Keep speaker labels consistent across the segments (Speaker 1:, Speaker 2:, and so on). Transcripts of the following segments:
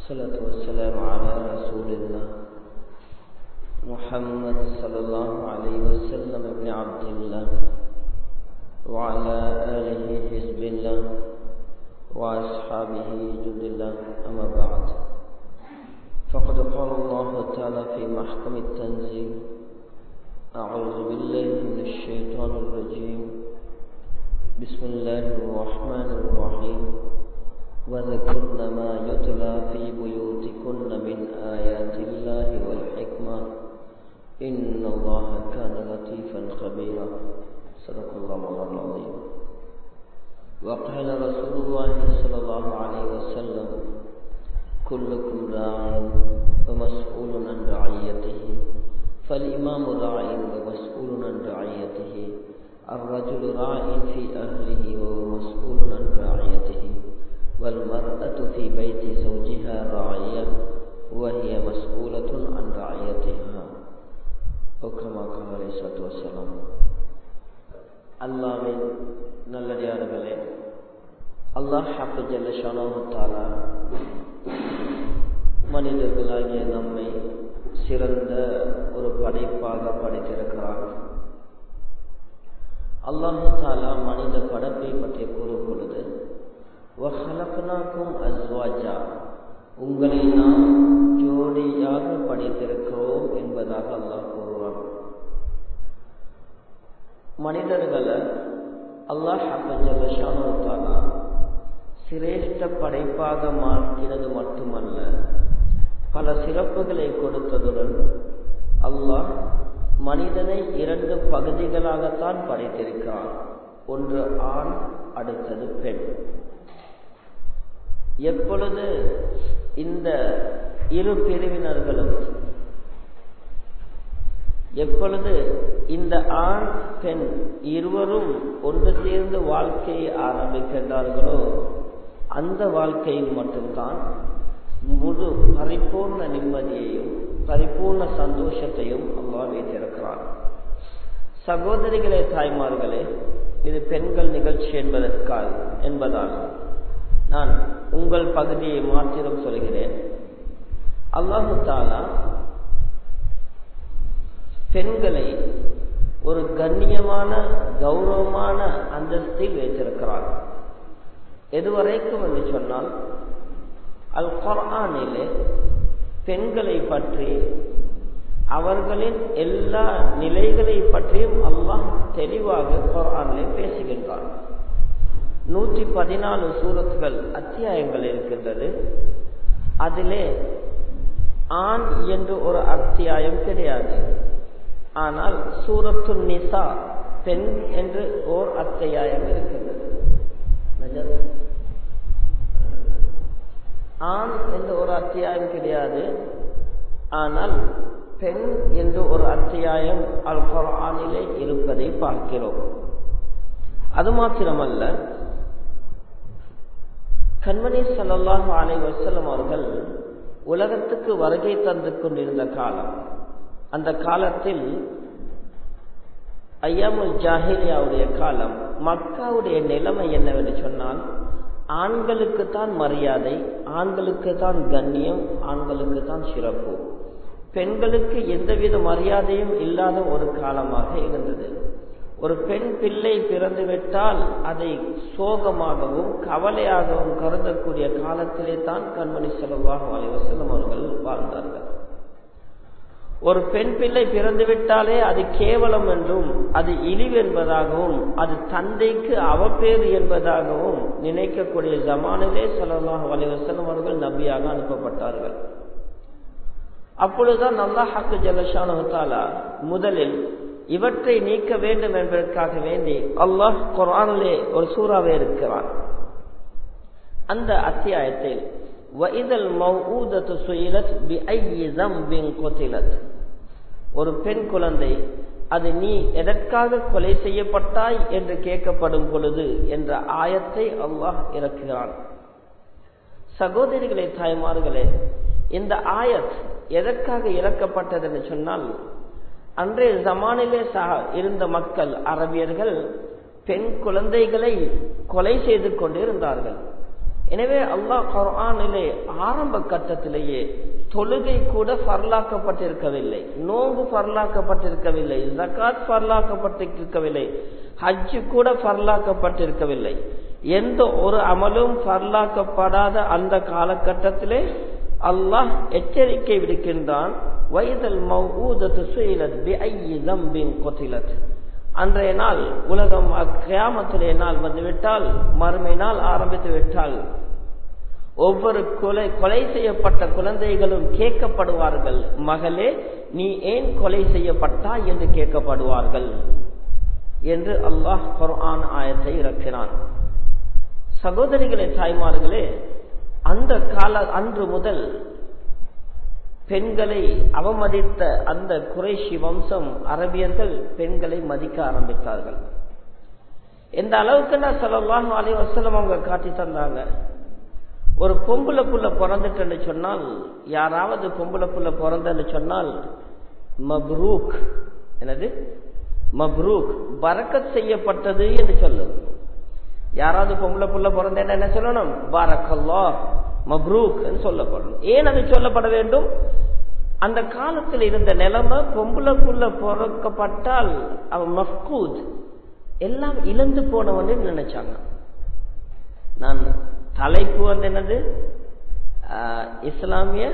Speaker 1: الصلاة والسلام على رسول الله محمد صلى الله عليه وسلم ابن عبد الله وعلى آله حزب الله وأصحابه جند الله أما بعد فقد قال الله تعالى في محكم التنزيل أعوذ بالله من الشيطان الرجيم بسم الله الرحمن الرحيم وذكرن ما يتلى في بيوتكن من آيات الله والحكمة إن الله كان لطيفا خبيرا صدق الله العظيم وقال رسول الله صلى الله عليه وسلم كلكم راع ومسؤول عن رعيته فالإمام راع ومسؤول عن رعيته الرجل راع في أهله وهو مسؤول عن رعيته والمرأة في بيت زوجها راعية وهي مسؤولة عن رعيتها وكما قال عليه الصلاة والسلام அல்லாவின் நல்லடியார்களே அல்லாஹ் ஹாஃபு ஜல்லஷானோத்தாலா மனிதர்களாகிய நம்மை சிறந்த ஒரு படைப்பாக படைத்திருக்கிறார் அல்லாஹு தாலா மனித படைப்பை பற்றி கூறும் பொழுது வஹலக்னாக்கும் அஸ்வாஜா உங்களை நாம் ஜோடியாக படைத்திருக்கிறோம் என்பதாக அல்லாஹ் கூறுவான் மனிதர்களை அல்லாஹ் அப்பஜல்லா சிரேஷ்ட படைப்பாக மாற்றினது மட்டுமல்ல பல சிறப்புகளை கொடுத்ததுடன் அல்லாஹ் மனிதனை இரண்டு பகுதிகளாகத்தான் படைத்திருக்கிறான் ஒன்று ஆண் அடுத்தது பெண் எப்பொழுது இந்த இரு பிரிவினர்களும் எப்பொழுது இந்த ஆண் பெண் இருவரும் ஒன்று சேர்ந்து வாழ்க்கையை ஆரம்பிக்கின்றார்களோ அந்த வாழ்க்கையில் மட்டும்தான் முழு பரிபூர்ண நிம்மதியையும் பரிபூர்ண சந்தோஷத்தையும் அல்லா வைத்திருக்கிறார் சகோதரிகளே தாய்மார்களே இது பெண்கள் நிகழ்ச்சி என்பதற்காக என்பதால் நான் உங்கள் பகுதியை மாத்திரம் சொல்கிறேன் அல்லாஹு தாலா பெண்களை ஒரு கண்ணியமான கௌரவமான அந்தஸ்தில் வைத்திருக்கிறார் எதுவரைக்கும் என்று சொன்னால் அல் குர்ஆனிலே பெண்களை பற்றி அவர்களின் எல்லா நிலைகளை பற்றியும் அல்லாஹ் தெளிவாக குர்ஆனிலே பேசுகின்றார் நூற்றி பதினாலு சூரத்துகள் அத்தியாயங்கள் இருக்கின்றது அதிலே ஆண் என்று ஒரு அத்தியாயம் கிடையாது ஆனால் சூரத்து நிசா பெண் என்று ஓர் அத்தியாயம் இருக்கின்றது ஆண் என்று ஒரு அத்தியாயம் கிடையாது ஆனால் பெண் என்று ஒரு அத்தியாயம் அல் குரானிலே இருப்பதை பார்க்கிறோம் அது மாத்திரமல்ல கண்மணி சல்லாஹு அலை வசலம் அவர்கள் உலகத்துக்கு வருகை தந்து கொண்டிருந்த காலம் அந்த காலத்தில் ஐயாமுல் ஜாஹிலியாவுடைய காலம் மக்காவுடைய நிலைமை என்னவென்று சொன்னால் ஆண்களுக்கு தான் மரியாதை ஆண்களுக்கு தான் கண்ணியம் ஆண்களுக்கு தான் சிறப்பு பெண்களுக்கு எந்தவித மரியாதையும் இல்லாத ஒரு காலமாக இருந்தது ஒரு பெண் பிள்ளை பிறந்துவிட்டால் அதை சோகமாகவும் கவலையாகவும் கருதக்கூடிய காலத்திலே தான் கண்மணி செலவாக அலைவசலம் அவர்கள் வாழ்ந்தார்கள் ஒரு பெண் பிள்ளை பிறந்துவிட்டாலே அது கேவலம் என்றும் அது இழிவு என்பதாகவும் அது தந்தைக்கு அவப்பேறு என்பதாகவும் நினைக்கக்கூடிய ஜமானிலே சலல்லாஹ் அலைவசலம் அவர்கள் நபியாக அனுப்பப்பட்டார்கள் அப்பொழுதுதான் அல்லாஹாக்கு ஜலஷானுத்தாலா முதலில் இவற்றை நீக்க வேண்டும் என்பதற்காக வேண்டி அல்லாஹ் குரானிலே ஒரு சூறாவே இருக்கிறான் அந்த அத்தியாயத்தில் வைதல் மௌஊதத்து சுயிலத் பி ஐயி ஜம்பின் கொத்திலத் ஒரு பெண் குழந்தை அது நீ எதற்காக கொலை செய்யப்பட்டாய் என்று கேட்கப்படும் பொழுது என்ற ஆயத்தை அல்லாஹ் இறக்குகிறான் சகோதரிகளே தாய்மார்களே இந்த ஆயத் எதற்காக இறக்கப்பட்டது என்று சொன்னால் அன்றைய ஜமானிலே இருந்த மக்கள் அரபியர்கள் பெண் குழந்தைகளை கொலை செய்து கொண்டிருந்தார்கள் எனவே அல்லாஹ் குர்ஆனிலே ஆரம்ப கட்டத்திலேயே தொழுகை கூட ஃபர்லாக்கப்பட்டிருக்கவில்லை நோன்பு ஃபர்லாக்கப்பட்டிருக்கவில்லை ஜக்காத் ஃபர்லாக்கப்பட்டிருக்கவில்லை ஹஜ்ஜு கூட ஃபர்லாக்கப்பட்டிருக்கவில்லை எந்த ஒரு அமலும் ஃபர்லாக்கப்படாத அந்த காலகட்டத்திலே அல்லாஹ் எச்சரிக்கை விடுக்கின்றான் வைதல் மௌஊதத்து சுயிலத் பிஐயி தம்பின் கொத்திலத் அன்றைய நாள் உலகம் கியாமத்துடைய நாள் வந்துவிட்டால் மறுமை நாள் ஆரம்பித்து விட்டால் ஒவ்வொரு கொலை கொலை செய்யப்பட்ட குழந்தைகளும் கேட்கப்படுவார்கள் மகளே நீ ஏன் கொலை செய்யப்பட்டாய் என்று கேட்கப்படுவார்கள் என்று அல்லாஹ் குர்ஆன் ஆயத்தை இறக்கினான் சகோதரிகளே தாய்மார்களே அந்த கால அன்று முதல் பெண்களை அவமதித்த அந்த குறைஷி வம்சம் அரபியர்கள் பெண்களை மதிக்க ஆரம்பித்தார்கள் எந்த அளவுக்கு நான் சொல்லலாம் அலி வசலம் அவங்க காட்டி தந்தாங்க ஒரு பொம்புல புள்ள பிறந்துட்டேன்னு சொன்னால் யாராவது பொம்புல புள்ள பிறந்தன்னு சொன்னால் மப்ரூக் என்னது மப்ரூக் பறக்கத் செய்யப்பட்டது என்று சொல்லும் யாராவது பொம்பளை புள்ள பிறந்தேன்னு என்ன சொல்லணும் பாரக்கல்லா மப்ரூக் சொல்லப்படணும் ஏன் அது சொல்லப்பட வேண்டும் அந்த காலத்தில் இருந்த நிலைமை பொம்பளை புள்ள பிறக்கப்பட்டால் அவன் மஃகூத் எல்லாம் இழந்து போனவன்னு நினைச்சாங்க நான் தலைப்பு வந்து என்னது இஸ்லாமிய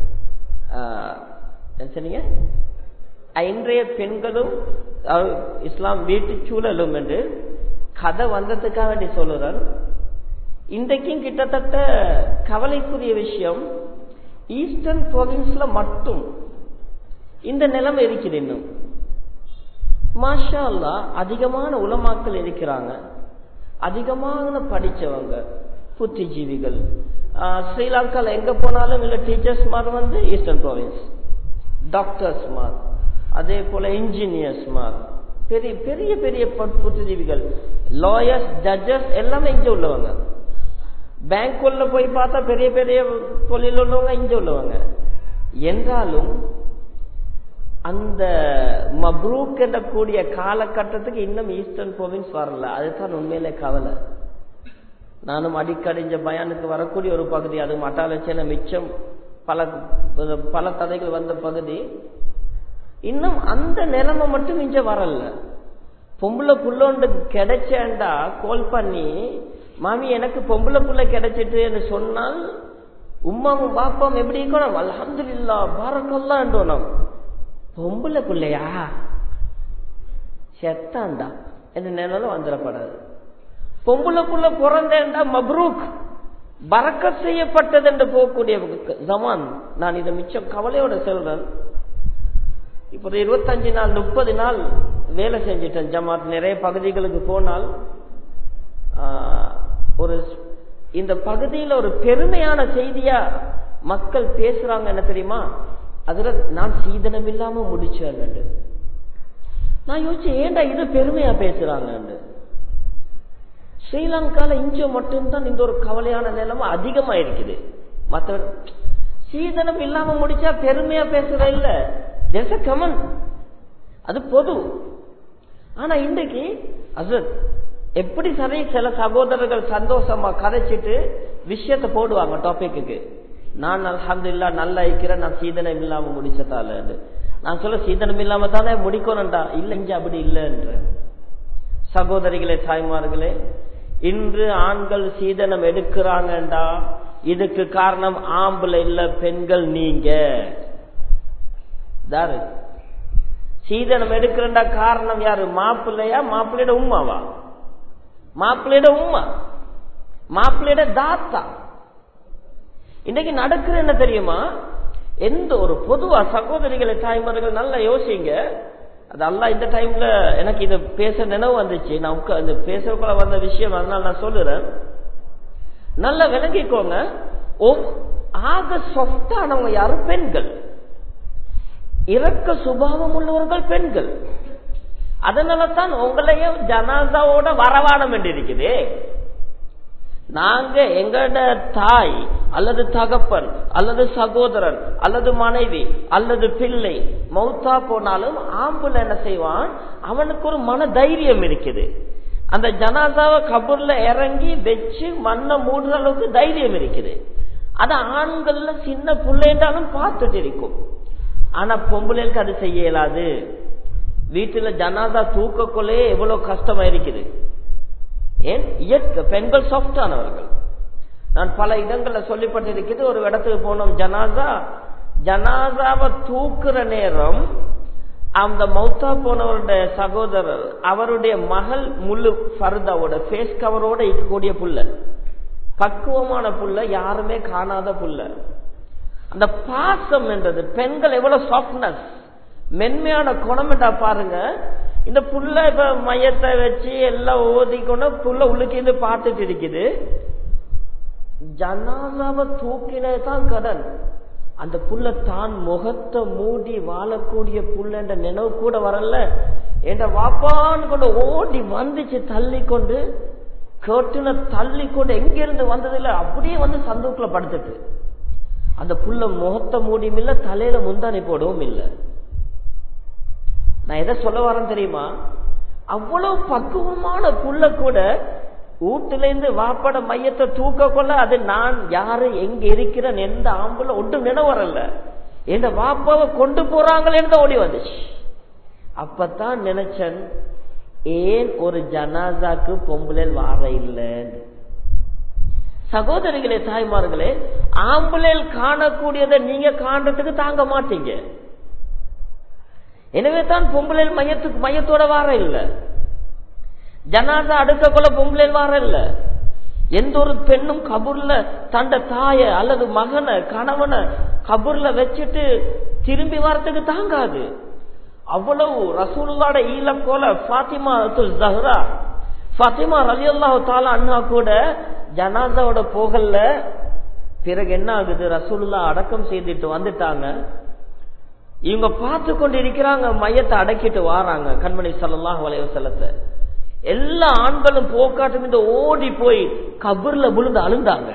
Speaker 1: சொன்னீங்க இன்றைய பெண்களும் இஸ்லாம் வீட்டு சூழலும் என்று கதை வந்ததுக்காக வேண்டி சொல்லுறார் இன்றைக்கும் கிட்டத்தட்ட கவலைக்குரிய விஷயம் ஈஸ்டர்ன் ப்ரொவின்ஸ்ல மட்டும் இந்த நிலைமை இருக்குது இன்னும் மாஷா அல்லா அதிகமான உலமாக்கள் இருக்கிறாங்க அதிகமான படிச்சவங்க புத்திஜீவிகள் ஸ்ரீலங்கால எங்க போனாலும் இல்ல டீச்சர்ஸ் மாதிரி வந்து ஈஸ்டர்ன் ப்ரொவின்ஸ் டாக்டர்ஸ் மாதிரி அதே போல இன்ஜினியர்ஸ் மாதிரி பெரிய பெரிய பெரிய புத்திஜீவிகள் லாயர்ஸ் ஜட்ஜஸ் எல்லாமே இங்க உள்ளவங்க பேங்க் உள்ள போய் பார்த்தா பெரிய பெரிய தொழில் உள்ளவங்க இங்க உள்ளவங்க என்றாலும் அந்த மப்ரூக் என்ற கூடிய காலகட்டத்துக்கு இன்னும் ஈஸ்டர்ன் ப்ரொவின்ஸ் வரல அதுதான் உண்மையிலே கவலை நானும் அடிக்கடிஞ்ச பயானுக்கு வரக்கூடிய ஒரு பகுதி அது மட்டாலட்சண மிச்சம் பல பல தடைகள் வந்த பகுதி இன்னும் அந்த நிலைமை மட்டும் இங்க வரல பொம்பளை புள்ளோண்டு கிடைச்சேன்டா கோல் பண்ணி மாமி எனக்கு பொம்பளை புள்ள கிடைச்சிட்டு சொன்னால் உம்மாவும் பாப்பாவும் எப்படி இருக்கணும் அலமது இல்லா பாரக்கல்லான்றோம் பொம்பளை பிள்ளையா செத்தாண்டா என்று நினைவு வந்துடப்படாது பொம்பளை புள்ள பிறந்தேன்டா மப்ரூக் பறக்க செய்யப்பட்டது என்று போகக்கூடிய ஜமான் நான் இதை மிச்சம் கவலையோட சொல்றேன் இப்போ இருபத்தஞ்சு நாள் முப்பது நாள் வேலை செஞ்சிட்டேன் ஜமாத் நிறைய பகுதிகளுக்கு போனால் ஒரு இந்த பகுதியில் ஒரு பெருமையான செய்தியா மக்கள் பேசுறாங்க என்ன தெரியுமா அதுல நான் சீதனம் இல்லாம முடிச்சேன் நான் யோசிச்சேன் ஏண்டா இது பெருமையா பேசுறாங்க ஸ்ரீலங்கால இஞ்ச மட்டும்தான் இந்த ஒரு கவலையான நிலைமை அதிகமா இருக்குது மற்ற சீதனம் இல்லாம முடிச்சா பெருமையா பேசுற இல்ல கமன் அது பொது ஆனா இன்றைக்கு அசத் எப்படி சரி சில சகோதரர்கள் சந்தோஷமா கதைச்சிட்டு விஷயத்த போடுவாங்க டாபிக்கு நான் அலமது இல்லா நல்லா இருக்கிறேன் நான் சீதனம் இல்லாம முடிச்சதால நான் சொல்ல சீதனம் இல்லாம தானே முடிக்கணும்டா இல்ல இங்க அப்படி இல்லைன்ற சகோதரிகளே தாய்மார்களே இன்று ஆண்கள் சீதனம் எடுக்கிறாங்கண்டா இதுக்கு காரணம் ஆம்பளை இல்ல பெண்கள் நீங்க தாரு சீதனம் எடுக்கிறண்டா காரணம் யாரு மாப்பிள்ளையா மாப்பிள்ளையோட உமாவா மாப்பிள்ளையோட உமா மாப்பிள்ளையோட தாத்தா இன்னைக்கு நடக்கிற என்ன தெரியுமா எந்த ஒரு பொதுவா சகோதரிகளை தாய்மார்கள் நல்லா யோசிங்க அது அல்ல இந்த டைம்ல எனக்கு இதை பேச நினைவு வந்துச்சு நான் உட்கா இந்த பேசுறதுக்குள்ள வந்த விஷயம் அதனால நான் சொல்லுறேன் நல்லா விளங்கிக்கோங்க ஆக சொஃப்டானவங்க யாரும் பெண்கள் இறக்க சுபாவம் உள்ளவர்கள் பெண்கள் அதனால தான் உங்களையும் ஜனாதாவோட வரவானம் என்று இருக்குது நாங்க எங்கட தாய் அல்லது தகப்பன் அல்லது சகோதரன் அல்லது மனைவி அல்லது பிள்ளை மௌத்தா போனாலும் ஆம்புல என்ன செய்வான் அவனுக்கு ஒரு மன தைரியம் இருக்குது அந்த ஜனாசாவை கபூர்ல இறங்கி வச்சு மண்ணை மூடுற அளவுக்கு தைரியம் இருக்குது அது ஆண்கள்ல சின்ன பிள்ளைன்றாலும் பார்த்துட்டு இருக்கும் ஆனா பொம்பளைக்கு அது செய்ய இயலாது வீட்டுல ஜனாதா தூக்கக்குள்ளே எவ்வளவு கஷ்டமா இருக்குது ஏன் இயற்கை பெண்கள் சாஃப்டானவர்கள் நான் பல இடங்கள்ல சொல்லிப்பட்டிருக்கிறது ஒரு இடத்துக்கு போனோம் ஜனாசா ஜனாசாவை தூக்குற நேரம் அந்த மௌத்தா போனவருடைய சகோதரர் அவருடைய மகள் முழு ஃபர்தாவோட ஃபேஸ் கவரோட இருக்கக்கூடிய புள்ள பக்குவமான புள்ள யாருமே காணாத புள்ள அந்த பாசம் என்றது பெண்கள் எவ்வளவு சாஃப்ட்னஸ் மென்மையான குணம் என்றா பாருங்க இந்த புள்ள இப்ப மையத்தை வச்சு எல்லாம் ஓதிக்கொண்டு புள்ள உள்ளுக்கு இருந்து பார்த்துட்டு இருக்குது ஜனாசாவை தூக்கினதான் கடன் அந்த புள்ள தான் முகத்தை மூடி வாழக்கூடிய புள்ள என்ற நினைவு கூட வரல என்ற வாப்பான்னு கொண்டு ஓடி வந்துச்சு தள்ளி கொண்டு கேட்டுன தள்ளி கொண்டு எங்கிருந்து வந்ததில்ல அப்படியே வந்து சந்தூக்குல படுத்துட்டு அந்த புள்ள முகத்தை மூடியும் இல்ல தலையில முந்தானை போடவும் இல்லை நான் எதை சொல்ல வரேன் தெரியுமா அவ்வளவு பக்குவமான புள்ள கூட வீட்டுல இருந்து வாப்பட மையத்தை தூக்க கொள்ள அது நான் யாரு எங்க இருக்கிறேன் எந்த ஆம்புல ஒன்றும் நினைவரல என் வாப்பாவை கொண்டு போறாங்களேன்னு ஓடி வந்துச்சு அப்பதான் நினைச்சேன் ஏன் ஒரு ஜனாசாக்கு பொம்பளை வார இல்லைன்னு சகோதரிகளே தாய்மார்களே ஆம்புலேல் காணக்கூடியதை நீங்க காண்றதுக்கு தாங்க மாட்டீங்க எனவே தான் பொம்பளை மையத்துக்கு மையத்தோட வார இல்ல ஜனாதா அடுக்க கொள்ள பொம்பளை வார இல்ல எந்த ஒரு பெண்ணும் கபூர்ல தண்ட தாய அல்லது மகனை கணவனை கபூர்ல வச்சுட்டு திரும்பி வரத்துக்கு தாங்காது அவ்வளவு ரசூலுல்லாட ஈல போல பாத்திமா ஜஹ்ரா பாத்திமா ரலி அல்லாஹு தாலா அண்ணா கூட ஜனாதாவோட போகல பிறகு என்ன ஆகுது ரசூலுல்லா அடக்கம் செய்துட்டு வந்துட்டாங்க இவங்க பார்த்து கொண்டு இருக்கிறாங்க மையத்தை அடக்கிட்டு வாராங்க கண்மணி சல்லாஹ் வளைய செல்லத்தை எல்லா ஆண்களும் போக்காட்டும் இந்த ஓடி போய் கபூர்ல விழுந்து அழுந்தாங்க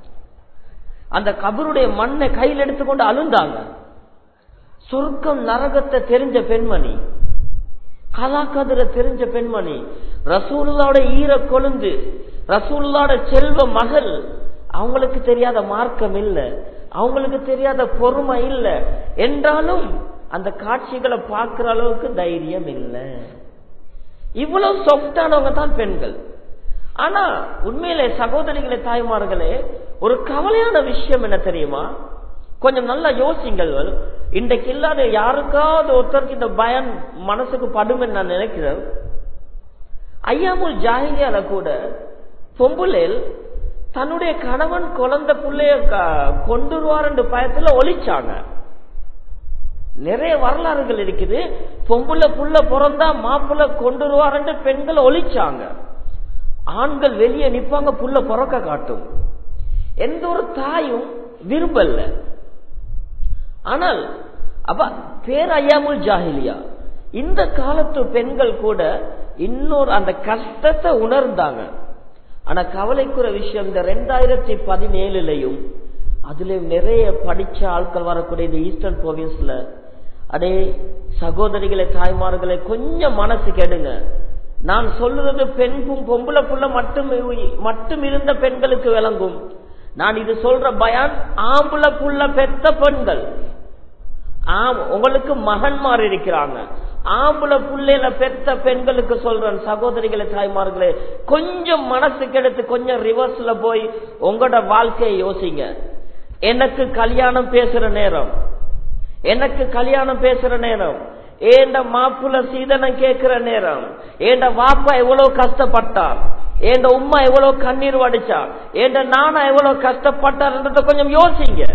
Speaker 1: அந்த கபருடைய மண்ணை கையில் எடுத்துக்கொண்டு அழுந்தாங்க சொர்க்கம் நரகத்தை தெரிஞ்ச பெண்மணி கலாக்கதிர தெரிஞ்ச பெண்மணி ரசூல்லாவோட ஈர கொழுந்து ரசூல்லாவோட செல்வ மகள் அவங்களுக்கு தெரியாத மார்க்கம் இல்லை அவங்களுக்கு தெரியாத பொறுமை இல்லை என்றாலும் அந்த காட்சிகளை பார்க்கிற அளவுக்கு தைரியம் இல்லை இவ்வளவு சொஃப்டானவங்க தான் பெண்கள் ஆனா உண்மையிலே சகோதரிகளே தாய்மார்களே ஒரு கவலையான விஷயம் என்ன தெரியுமா கொஞ்சம் நல்லா யோசிங்கள் இன்றைக்கு இல்லாத யாருக்காவது ஒருத்தருக்கு இந்த பயம் மனசுக்கு படும் நான் நினைக்கிறேன் ஐயாமுல் ஜாகிலியால கூட பொம்புலேல் தன்னுடைய கணவன் குழந்தை பிள்ளைய கொண்டுருவார் என்ற பயத்துல ஒழிச்சாங்க நிறைய வரலாறுகள் இருக்குது பொம்புல புள்ள பிறந்தா மாப்பிள்ள கொண்டுருவார் என்று பெண்கள் ஒழிச்சாங்க ஆண்கள் வெளியே நிப்பாங்க புள்ள பிறக்க காட்டும் எந்த ஒரு தாயும் விரும்பல ஆனால் அப்ப பேர் ஐயாமுல் ஜாகிலியா இந்த காலத்து பெண்கள் கூட இன்னொரு அந்த கஷ்டத்தை உணர்ந்தாங்க ஆனா கவலைக்குற விஷயம் இந்த ரெண்டாயிரத்தி பதினேழுலையும் அதுல நிறைய படிச்ச ஆட்கள் வரக்கூடிய இந்த ஈஸ்டர்ன் ப்ரோவின்ஸ்ல அடே சகோதரிகளை தாய்மார்களை கொஞ்சம் மனசு கெடுங்க நான் சொல்லுறது பெண்கும் பொம்பளை புள்ள மட்டும் மட்டும் இருந்த பெண்களுக்கு விளங்கும் நான் இது சொல்ற பயான் ஆம்பளை புள்ள பெத்த பெண்கள் ஆம் உங்களுக்கு மகன்மார் இருக்கிறாங்க ஆம்பளை புள்ளையில பெத்த பெண்களுக்கு சொல்றேன் சகோதரிகளை தாய்மார்களே கொஞ்சம் மனசு கெடுத்து கொஞ்சம் ரிவர்ஸ்ல போய் உங்களோட வாழ்க்கையை யோசிங்க எனக்கு கல்யாணம் பேசுற நேரம் எனக்கு கல்யாணம் பேசுற நேரம் ஏண்ட மாப்புல சீதனம் கேட்கிற நேரம் ஏண்ட வாப்பா எவ்வளவு கஷ்டப்பட்டார் ஏண்ட உம்மா எவ்வளவு கண்ணீர் வடிச்சா ஏண்ட நானா எவ்வளவு கஷ்டப்பட்டார்ன்றத கொஞ்சம் யோசிங்க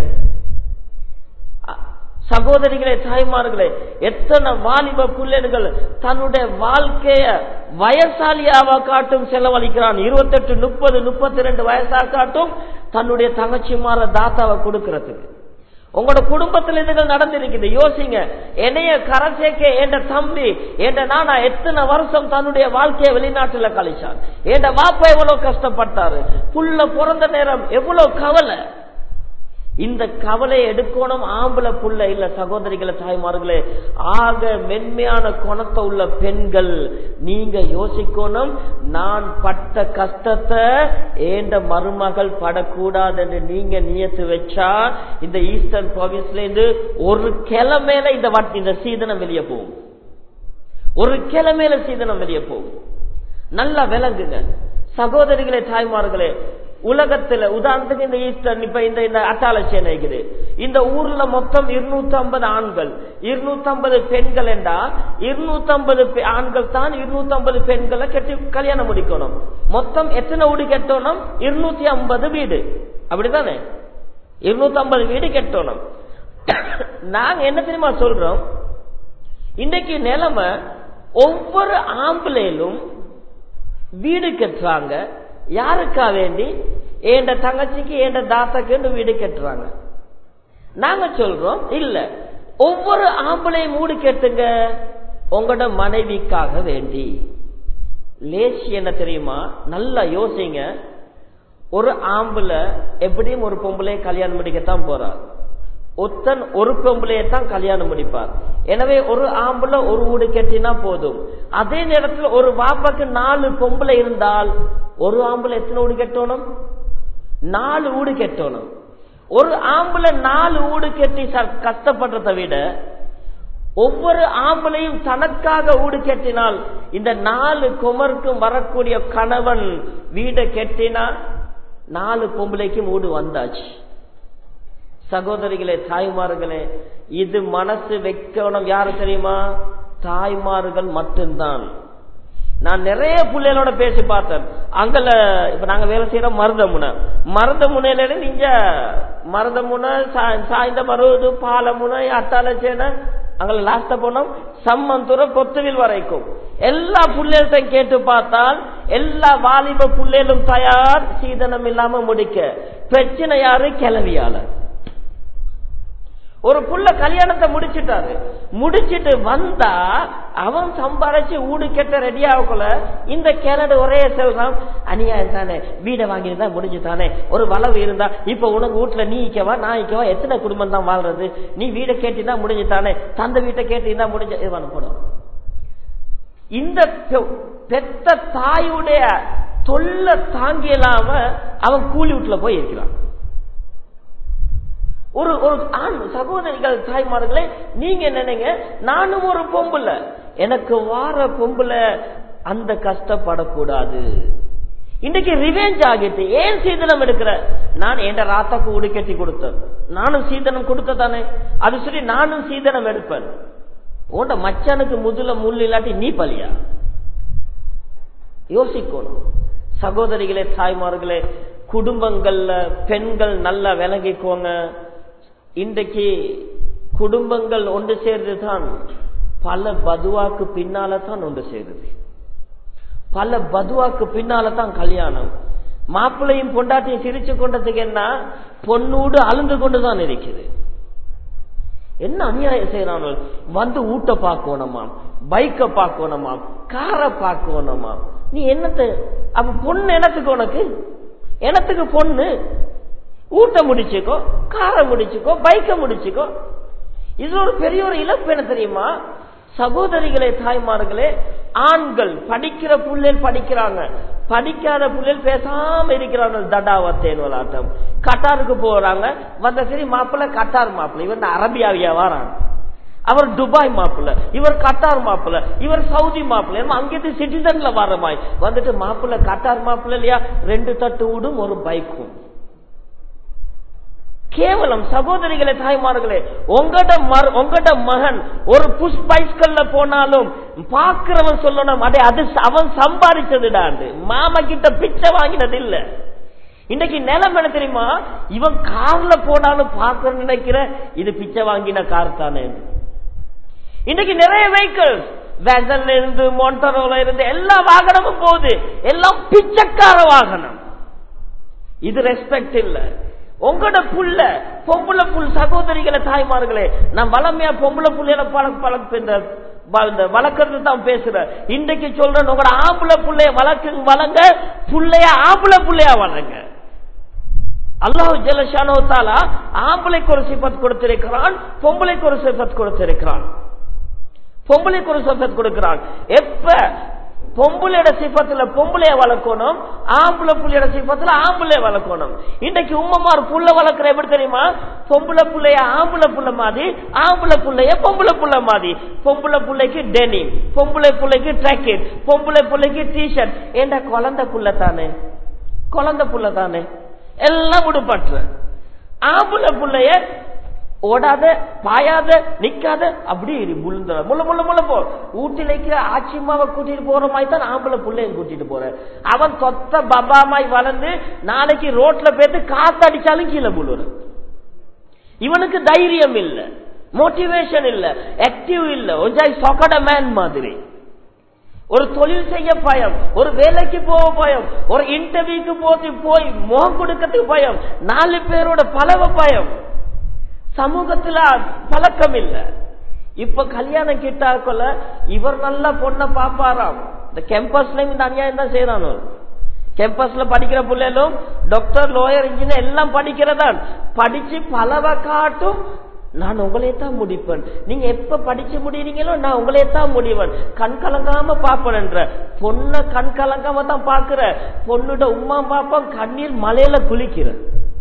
Speaker 1: சகோதரிகளே தாய்மார்களே எத்தனை வாலிப பிள்ளைகள் தன்னுடைய வாழ்க்கைய வயசாலியாவா காட்டும் செலவழிக்கிறான் இருபத்தெட்டு முப்பது முப்பத்தி ரெண்டு வயசா காட்டும் தன்னுடைய தங்கச்சிமார தாத்தாவை கொடுக்கறதுக்கு உங்களோட குடும்பத்தில் இதுகள் நடந்திருக்குது யோசிங்க என்னைய கரை சேர்க்க என்ற தம்பி என்ற நானா எத்தனை வருஷம் தன்னுடைய வாழ்க்கையை வெளிநாட்டுல கழிச்சான் என்ற வாப்பா எவ்வளவு கஷ்டப்பட்டாரு புள்ள பிறந்த நேரம் எவ்வளவு கவலை இந்த கவலை எடுக்கணும் ஆம்பளை புள்ள இல்ல சகோதரிகளை தாய்மார்களே ஆக மென்மையான குணத்தை உள்ள பெண்கள் நீங்க யோசிக்கணும் நான் பட்ட கஷ்டத்தை ஏண்ட மருமகள் படக்கூடாது என்று நீங்க நியத்து வச்சா இந்த ஈஸ்டர்ன் ப்ராவின்ஸ்ல இருந்து ஒரு கிழமையில இந்த வட்- இந்த சீதனம் வெளியே போகும் ஒரு கிழமையில சீதனம் வெளியே போகும் நல்லா விளங்குங்க சகோதரிகளே தாய்மார்களே உலகத்துல உதாரணத்துக்கு இந்த ஈஸ்டர் இப்ப இந்த இந்த அட்டாளச்சியை நினைக்குது இந்த ஊர்ல மொத்தம் இருநூத்தி ஐம்பது ஆண்கள் இருநூத்தி ஐம்பது பெண்கள் என்றா இருநூத்தி ஐம்பது ஆண்கள் தான் இருநூத்தி ஐம்பது பெண்களை கட்டி கல்யாணம் முடிக்கணும் மொத்தம் எத்தனை வீடு கட்டணும் இருநூத்தி ஐம்பது வீடு அப்படித்தானே இருநூத்தி ஐம்பது வீடு கட்டணும் நாங்க என்ன தெரியுமா சொல்றோம் இன்றைக்கு நிலைமை ஒவ்வொரு ஆம்பளையிலும் வீடு கட்டுறாங்க யாருக்கா வேண்டி ஏண்ட தங்கச்சிக்கு ஏண்ட தாத்தாக்கு வீடு கட்டுறாங்க நாங்க சொல்றோம் இல்ல ஒவ்வொரு ஆம்பளையும் வீடு கட்டுங்க உங்களோட மனைவிக்காக வேண்டி லேசி என்ன தெரியுமா நல்லா யோசிங்க ஒரு ஆம்பளை எப்படியும் ஒரு பொம்பளை கல்யாணம் முடிக்கத்தான் போறார் ஒத்தன் ஒரு பொம்பளையை தான் கல்யாணம் முடிப்பார் எனவே ஒரு ஆம்பளை ஒரு வீடு கட்டினா போதும் அதே நேரத்தில் ஒரு வாப்பாக்கு நாலு பொம்பளை இருந்தால் ஒரு ஆம்பளை எத்தனை வீடு கட்டணும் நாலு வீடு கட்டணும் ஒரு ஆம்பளை நாலு வீடு கட்டி ச- கஷ்டப்படுறதை விட ஒவ்வொரு ஆம்பளையும் தனக்காக வீடு கட்டினால் இந்த நாலு குமருக்கும் வரக்கூடிய கணவன் வீடை கட்டினா நாலு பொம்பளைக்கும் வீடு வந்தாச்சு சகோதரிகளே தாய்மார்களே இது மனசு வைக்கணும் யாரு தெரியுமா தாய்மார்கள் மட்டும்தான் நான் நிறைய பிள்ளைகளோட பேசி பார்த்தேன் அங்கல இப்ப நாங்க வேலை செய்யறோம் மருதமுனை மருதமுனையில இருந்து இங்க மருதமுனை சா- சாய்ந்த மருது பாலமுனை அட்டாளச்சேனை அங்க லாஸ்ட போனோம் சம்மந்துர பொத்துவில் வரைக்கும் எல்லா புள்ளைகள்ட்டையும் கேட்டு பார்த்தால் எல்லா வாலிப புள்ளைகளும் தயார் சீதனம் இல்லாம முடிக்க பிரச்சனை யாரு கிளவியாளர் ஒரு புள்ள கல்யாணத்தை முடிச்சிட்டாரு முடிச்சிட்டு வந்தா அவன் சம்பாரிச்சு ஊடு கெட்ட ரெடி ஆகக்குள்ள இந்த கிணடு ஒரே சொல்றான் அநியாயம் தானே வீடை வாங்கியிருந்தா முடிஞ்சு தானே ஒரு வளவு இருந்தா இப்ப உனக்கு வீட்டுல நீ இக்கவா நான் இக்கவா எத்தனை குடும்பம் தான் வாழ்றது நீ வீடை கேட்டினா முடிஞ்சு தானே தந்த வீட்டை கேட்டிருந்தா முடிஞ்ச இது போடும் இந்த பெ- பெத்த தாயுடைய தொல்லை தாங்கியலாம அவன் கூலி வீட்டுல போய் இருக்கிறான் ஒரு ஒரு ஆண் சகோதரிகள் தாய்மார்களே நீங்க நினைங்க நானும் ஒரு பொம்புல எனக்கு வார பொம்புல அந்த கஷ்டப்படக்கூடாது இன்னைக்கு ரிவெஞ்ச் ஆகிட்டு ஏன் சீதனம் எடுக்கிற நான் என் ராத்தாக்கு உடு கட்டி கொடுத்தேன் நானும் சீதனம் கொடுத்ததானே அது சரி நானும் சீதனம் எடுப்பேன் உன்ட மச்சானுக்கு முதுல முள் இல்லாட்டி நீ பலியா யோசிக்கணும் சகோதரிகளே தாய்மார்களே குடும்பங்கள்ல பெண்கள் நல்லா விலகிக்கோங்க இன்றைக்கு குடும்பங்கள் ஒன்று சேர்ந்து தான் பல பதுவாக்கு பின்னால தான் ஒன்று சேருது பல பதுவாக்கு பின்னால தான் கல்யாணம் மாப்பிள்ளையும் பொண்டாட்டியும் சிரிச்சு கொண்டதுக்கு என்ன பொண்ணூடு அழுந்து கொண்டுதான் இருக்குது என்ன அநியாயம் செய்யறானோ வந்து ஊட்ட பார்க்கணுமா பைக்க பார்க்கணுமா காரை பார்க்கணுமா நீ என்னத்த அப்ப பொண்ணு என்னத்துக்கு உனக்கு என்னத்துக்கு பொண்ணு ஊட்ட முடிச்சுக்கோ காரை முடிச்சுக்கோ பைக்க முடிச்சுக்கோ இது ஒரு பெரிய ஒரு இழப்பு என்ன தெரியுமா சகோதரிகளே தாய்மார்களே ஆண்கள் படிக்கிற புள்ளைகள் படிக்கிறாங்க படிக்காத புள்ளைகள் பேசாம இருக்கிறாங்க தடாவத்தேன் விளாட்டம் கட்டாருக்கு போறாங்க வந்த சரி மாப்பிள்ள கட்டார் மாப்பிள்ள இவன் அரபியாவியா வாராங்க அவர் துபாய் மாப்பிள்ள இவர் கட்டார் மாப்பிள்ள இவர் சவுதி மாப்பிள்ள அங்கிருந்து சிட்டிசன்ல வர மாதிரி வந்துட்டு மாப்பிள்ள கட்டார் மாப்பிள்ள இல்லையா ரெண்டு தட்டு வீடும் ஒரு பைக்கும் கேவலம் சகோதரிகளே தாய்மார்களே உங்கட உங்கட மகன் ஒரு புஷ் பைஸ்கல்ல போனாலும் பாக்குறவன் சொல்லணும் அடே அது அவன் சம்பாதிச்சதுடாண்டு மாமா கிட்ட பிச்சை வாங்கினது இல்ல இன்னைக்கு நிலம் என்ன தெரியுமா இவன் கார்ல போனாலும் பார்க்க நினைக்கிற இது பிச்சை வாங்கின கார் தானே இன்னைக்கு நிறைய வெஹிக்கிள்ஸ் வேசன்ல இருந்து மோட்டரோல இருந்து எல்லா வாகனமும் போகுது எல்லாம் பிச்சைக்கார வாகனம் இது ரெஸ்பெக்ட் இல்ல உங்களோட புள்ள பொம்பளை புல் சகோதரிகளை தாய்மார்களே நான் வளமையா பொம்பளை புள்ளையில பழக்க பழக்க இந்த வளர்க்கறது தான் பேசுற இன்றைக்கு சொல்றேன் உங்களோட ஆம்பளை புள்ளைய வளர்க்கு வளங்க புள்ளைய ஆம்பளை புள்ளையா வளங்க அல்லாஹு ஜலஷானோ தாலா ஆம்பளைக்கு ஒரு சிபத் கொடுத்திருக்கிறான் பொம்பளைக்கு ஒரு சிபத் கொடுத்திருக்கிறான் பொம்பளைக்கு ஒரு சிபத் கொடுக்கிறான் எப்ப பொம்பளையோட சிப்பத்துல பொம்பளைய வளர்க்கணும் ஆம்பளை புள்ளையோட சிப்பத்துல ஆம்பளைய வளர்க்கணும் இன்னைக்கு உம்மமார் புள்ள வளர்க்கிற எப்படி தெரியுமா பொம்பளை புள்ளைய ஆம்பளை புள்ள மாதிரி ஆம்பளை புள்ளைய பொம்பளை புள்ள மாதிரி பொம்பளை புள்ளைக்கு டெனிம் பொம்பளை புள்ளைக்கு ட்ராக்கெட் பொம்பளை புள்ளைக்கு டிஷர்ட் ஏண்டா குழந்தை புள்ள தானே குழந்தை புள்ள தானே எல்லாம் உடுப்பற்ற ஆம்பளை புள்ளைய ஓடாத பாயாத நிக்காத அப்படி முழுந்த முள்ள முள்ள முள்ள போ ஊட்டிலைக்கு ஆச்சிமாவை கூட்டிட்டு போற மாதிரி தான் ஆம்பளை பிள்ளையும் கூட்டிட்டு போற அவன் தொத்த பபாமாய் வளர்ந்து நாளைக்கு ரோட்ல போயிட்டு காத்து அடிச்சாலும் கீழே முழுற இவனுக்கு தைரியம் இல்ல மோட்டிவேஷன் இல்ல ஆக்டிவ் இல்ல ஒன்றாய் சொக்கட மேன் மாதிரி ஒரு தொழில் செய்ய பயம் ஒரு வேலைக்கு போக பயம் ஒரு இன்டர்வியூக்கு போட்டு போய் முகம் கொடுக்கறதுக்கு பயம் நாலு பேரோட பலவ பயம் சமூகத்துல பழக்கம் இல்ல இப்ப கல்யாணம் கிட்டாக்கொள்ள இவர் நல்ல பொண்ணை பாப்பாராம் இந்த கேம்பஸ்லயும் இந்த அநியாயம் தான் செய்யறானோ கேம்பஸ்ல படிக்கிற பிள்ளைகளும் டாக்டர் லோயர் இன்ஜினியர் எல்லாம் படிக்கிறதான் படிச்சு பலவ காட்டும் நான் உங்களே தான் முடிப்பேன் நீங்க எப்ப படிச்சு முடியறீங்களோ நான் உங்களே தான் முடிவேன் கண் கலங்காம பாப்பேன் என்ற பொண்ண கண் கலங்காம தான் பாக்குற பொண்ணுட உமா பாப்பா கண்ணீர் மலையில குளிக்கிற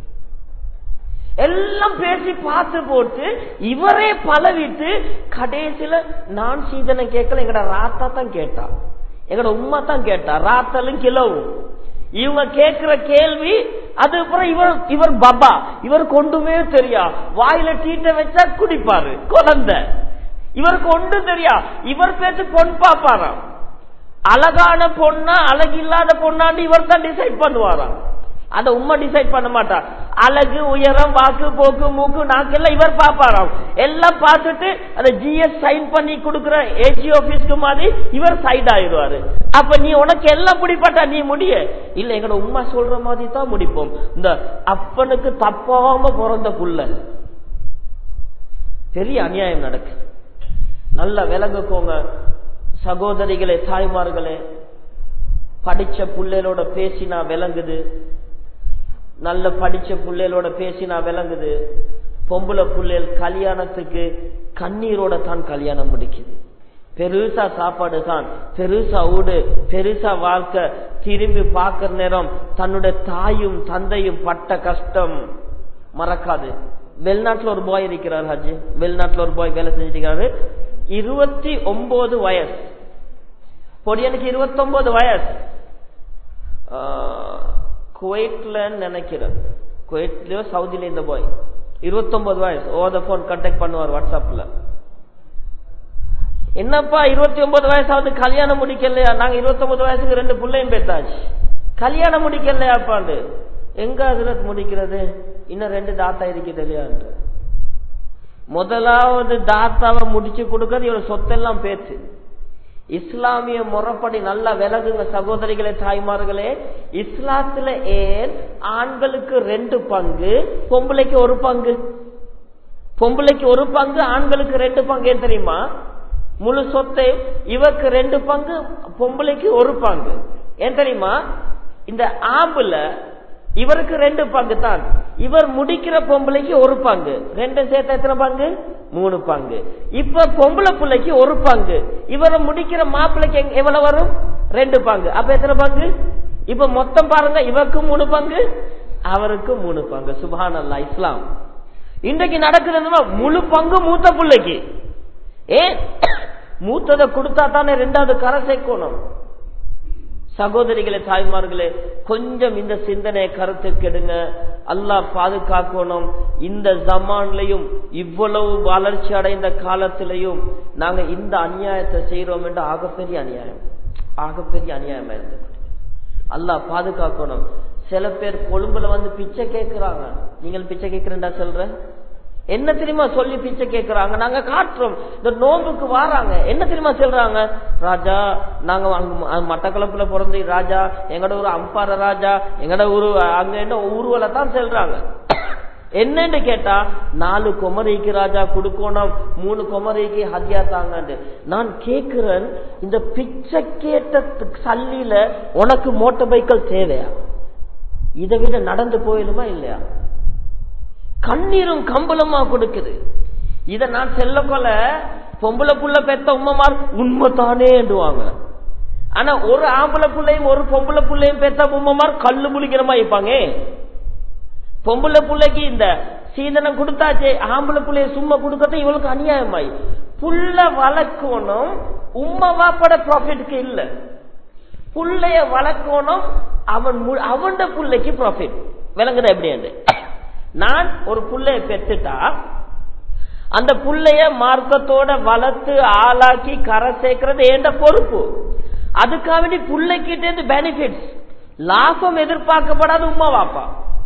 Speaker 1: எல்லாம் பேசி பார்த்து போட்டு இவரே பழவிட்டு கடைசியில நான் சீதனை கேட்கல எங்கட ராத்தா தான் கேட்டா எங்கட உமா தான் கேட்டா ராத்தலும் கிலோவும் இவங்க கேட்கிற கேள்வி அதுக்கப்புறம் இவர் இவர் பபா இவர் கொண்டுமே தெரியா வாயில டீட்ட வச்சா குடிப்பாரு குழந்தை இவருக்கு ஒன்று தெரியா இவர் பேச்சு பொன் பாப்பாராம் அழகான பொண்ணா அழகில்லாத பொண்ணாண்டு இவர் தான் டிசைட் பண்ணுவாராம் அந்த உண்மை டிசைட் பண்ண மாட்டா அழகு உயரம் வாக்கு போக்கு மூக்கு நாக்கெல்லாம் இவர் பாப்பாராம் எல்லாம் பார்த்துட்டு அந்த ஜிஎஸ் சைன் பண்ணி கொடுக்கிற ஏஜி ஆபீஸ்க்கு மாதிரி இவர் சைட் ஆயிடுவாரு அப்ப நீ உனக்கு எல்லாம் பிடிப்பட்டா நீ முடிய இல்ல எங்களோட உண்மை சொல்ற மாதிரி தான் முடிப்போம் இந்த அப்பனுக்கு தப்பாம பிறந்த புள்ள பெரிய அநியாயம் நடக்குது நல்ல விலங்குக்கோங்க சகோதரிகளே தாய்மார்களே படிச்ச புள்ளைகளோட பேசினா விளங்குது நல்ல படிச்ச புள்ளைகளோட பேசினா விளங்குது பொம்பளை புள்ளைகள் கல்யாணத்துக்கு கண்ணீரோட தான் கல்யாணம் முடிக்குது பெருசா சாப்பாடு தான் பெருசா ஊடு பெருசா வாழ்க்கை திரும்பி பார்க்கிற நேரம் தன்னுடைய தாயும் தந்தையும் பட்ட கஷ்டம் மறக்காது வெளிநாட்டுல ஒரு பாய் இருக்கிறார் ஹஜி வெளிநாட்டுல ஒரு பாய் வேலை செஞ்சிருக்காரு இருபத்தி ஒன்பது வயசு பொடியனுக்கு இருபத்தி ஒன்பது வயசு குவைட்ல நினைக்கிறேன் குவைட்லயோ சவுதியில இந்த பாய் இருபத்தொன்பது வயசு ஓத போன் கான்டாக்ட் பண்ணுவார் வாட்ஸ்அப்ல என்னப்பா இருபத்தி ஒன்பது வயசாவது கல்யாணம் முடிக்கலையா நாங்க இருபத்தி ஒன்பது வயசுக்கு ரெண்டு பிள்ளையும் பேத்தாச்சு கல்யாணம் முடிக்கலையாப்பாண்டு எங்க அதுல முடிக்கிறது இன்னும் ரெண்டு தாத்தா இருக்குது இல்லையாண்டு முதலாவது தாத்தாவை முடிச்சு கொடுக்கறது இவன் சொத்தெல்லாம் பேச்சு இஸ்லாமிய முறைப்படி நல்லா விலகுங்க சகோதரிகளே தாய்மார்களே இஸ்லாத்துல ஏன் ஆண்களுக்கு ரெண்டு பங்கு பொம்பளைக்கு ஒரு பங்கு பொம்பளைக்கு ஒரு பங்கு ஆண்களுக்கு ரெண்டு பங்கு ஏன் தெரியுமா முழு சொத்தை இவருக்கு ரெண்டு பங்கு பொம்பளைக்கு ஒரு பங்கு ஏன் தெரியுமா இந்த ஆம்புல இவருக்கு ரெண்டு பங்கு தான் இவர் முடிக்கிற பொம்பளைக்கு ஒரு பங்கு ரெண்டு சேர்த்து எத்தனை பங்கு மூணு பங்கு இப்ப பொம்பளை பிள்ளைக்கு ஒரு பங்கு இவரை முடிக்கிற மாப்பிள்ளைக்கு எவ்வளவு வரும் ரெண்டு பங்கு அப்ப எத்தனை பங்கு இப்ப மொத்தம் பாருங்க இவருக்கு மூணு பங்கு அவருக்கு மூணு பங்கு சுபான் அல்லா இஸ்லாம் இன்றைக்கு நடக்குது முழு பங்கு மூத்த பிள்ளைக்கு ஏன் மூத்ததை கொடுத்தா தானே ரெண்டாவது கரை சேர்க்கணும் சகோதரிகளே தாய்மார்களே கொஞ்சம் இந்த சிந்தனையை கருத்து கெடுங்க அல்லாஹ் பாதுகாக்கணும் இந்த ஜமான்லையும் இவ்வளவு வளர்ச்சி அடைந்த காலத்திலையும் நாங்க இந்த அநியாயத்தை செய்யறோம் என்று ஆகப்பெரிய அநியாயம் ஆகப்பெரிய அநியாயமா இருந்து அல்லாஹ் பாதுகாக்கணும் சில பேர் கொழும்புல வந்து பிச்சை கேட்கிறாங்க நீங்கள் பிச்சை கேட்கிறேன்டா சொல்ற என்ன தெரியுமா சொல்லி பிச்சை கேட்கிறாங்க நாங்க காட்டுறோம் இந்த நோம்புக்கு வாராங்க என்ன தெரியுமா சொல்றாங்க ராஜா நாங்க மட்டக்களப்புல பிறந்து ராஜா எங்கட ஊர் அம்பார ராஜா எங்கட ஊரு அங்க என்ன ஊர்வல தான் செல்றாங்க என்னன்னு கேட்டா நாலு குமரிக்கு ராஜா கொடுக்கணும் மூணு குமரிக்கு ஹதியா தாங்கன்னு நான் கேக்குறேன் இந்த பிச்சை கேட்ட சல்லில உனக்கு மோட்டர் பைக்கல் தேவையா இதை விட நடந்து போயிடுமா இல்லையா கண்ணீரும் கம்பளமா கொடுக்குது இத நான் செல்ல கொல பொம்பளை புள்ள பெத்த உம்மமார் உண்மைத்தானே என்றுவாங்க ஆனா ஒரு ஆம்பளை புள்ளையும் ஒரு பொம்பளை புள்ளையும் பெத்த உம்மமார் கல்லு முழிக்கிறமா இருப்பாங்க பொம்பளை புள்ளைக்கு இந்த சீதனம் கொடுத்தாச்சே ஆம்பளை புள்ளைய சும்மா கொடுக்கறது இவளுக்கு அநியாயமாய் புள்ள வளர்க்கணும் உம்மா வாப்பட ப்ராஃபிட்க்கு இல்ல புள்ளைய வளர்க்கணும் அவன் அவன் புள்ளைக்கு ப்ராஃபிட் விளங்குதா எப்படி நான் ஒரு புள்ளைய பெற்றுட்டா அந்த புள்ளைய மார்க்கத்தோட வளர்த்து ஆளாக்கி கரை சேர்க்கறது ஏண்ட பொறுப்பு அதுக்காக வேண்டி புள்ளைக்கிட்ட பெனிஃபிட்ஸ் லாபம் எதிர்பார்க்கப்படாத உமா வாப்பா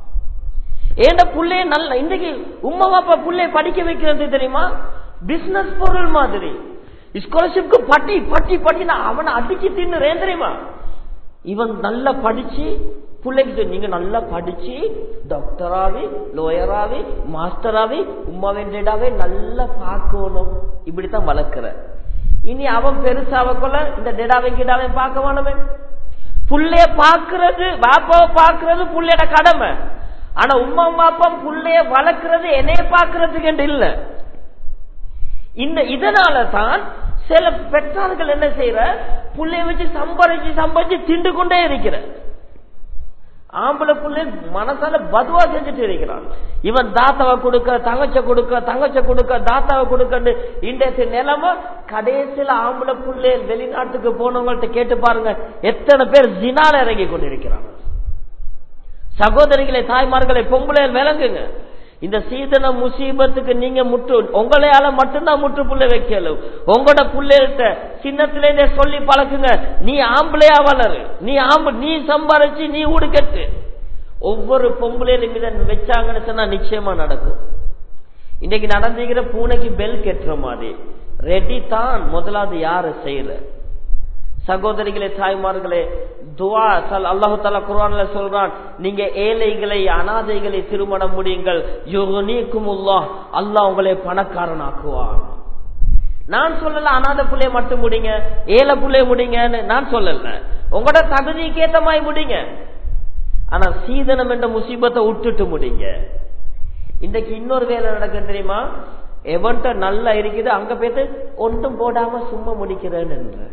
Speaker 1: ஏண்ட புள்ளைய நல்ல இன்னைக்கு உமா வாப்பா புள்ளைய படிக்க வைக்கிறது தெரியுமா பிசினஸ் பொருள் மாதிரி ஸ்காலர்ஷிப்க்கு பட்டி பட்டி பட்டி நான் அவனை அடிச்சு தின்னுறேன் தெரியுமா இவன் நல்லா படிச்சு பிள்ளைக்கு நீங்க நல்லா படிச்சு டாக்டராவே லோயராவே மாஸ்டராவே உமாவே டேடாவே நல்லா பார்க்கணும் இப்படித்தான் வளர்க்கிற இனி அவன் பெருசாவ கொள்ள இந்த டேடாவை கிடாவை பார்க்க வேணுமே புள்ளைய பாக்குறது பாப்பாவை பாக்குறது புள்ளையோட கடமை ஆனா உமா பாப்பா புள்ளைய வளர்க்கறது என்னைய பாக்குறதுக்கு இல்ல இந்த இதனால தான் சில பெற்றார்கள் என்ன செய்யற புள்ளைய வச்சு சம்பாதிச்சு சம்பாதிச்சு திண்டு கொண்டே இருக்கிற ஆம்பளை புள்ளை மனசால பதுவா செஞ்சுட்டு இருக்கிறான் இவன் தாத்தாவை கொடுக்க தங்கச்ச கொடுக்க தங்கச்ச கொடுக்க தாத்தாவை கொடுக்க இன்றைய நிலைமை கடைசியில் ஆம்பளை புள்ளை வெளிநாட்டுக்கு போனவங்கள்ட்ட கேட்டு பாருங்க எத்தனை பேர் ஜினால இறங்கி கொண்டிருக்கிறான் சகோதரிகளை தாய்மார்களை பொம்பளை விளங்குங்க இந்த சீதன முசீபத்துக்கு நீங்க முட்டு உங்களையால மட்டும்தான் முற்று புள்ள வைக்கலும் உங்களோட பிள்ளைகிட்ட சின்னத்திலேருந்தே சொல்லி பழக்குங்க நீ ஆம்பளையா வளரு நீ ஆம்பு நீ சம்பாரிச்சு நீ உடுக்கட்டு ஒவ்வொரு பொம்பளையிலும் இதை வச்சாங்கன்னு சொன்னா நிச்சயமா நடக்கும் இன்னைக்கு நடந்துக்கிற பூனைக்கு பெல் கெட்டுற மாதிரி ரெடி தான் முதலாவது யாரு செய்யற சகோதரிகளே தாய்மார்களே துவா சல் அல்லாஹு தாலா குரான்ல சொல்றான் நீங்க ஏழைகளை அனாதைகளை திருமணம் முடியுங்கள் யுகனீக்குமுல்லாஹ் அல்லாஹ் உங்களை பணக்காரனாக்குவான் நான் சொல்லல அனாதை புள்ளைய மட்டும் முடிங்க ஏழை புள்ளைய முடிங்கன்னு நான் சொல்லல உங்களோட தகுதிக்கு ஏத்த மாதிரி முடிங்க ஆனா சீதனம் என்ற முசீபத்தை விட்டுட்டு முடிங்க இன்றைக்கு இன்னொரு வேலை நடக்கும் தெரியுமா எவன்ட்ட நல்லா இருக்குது அங்க போயிட்டு ஒன்றும் போடாம சும்மா முடிக்கிறேன்னு என்ற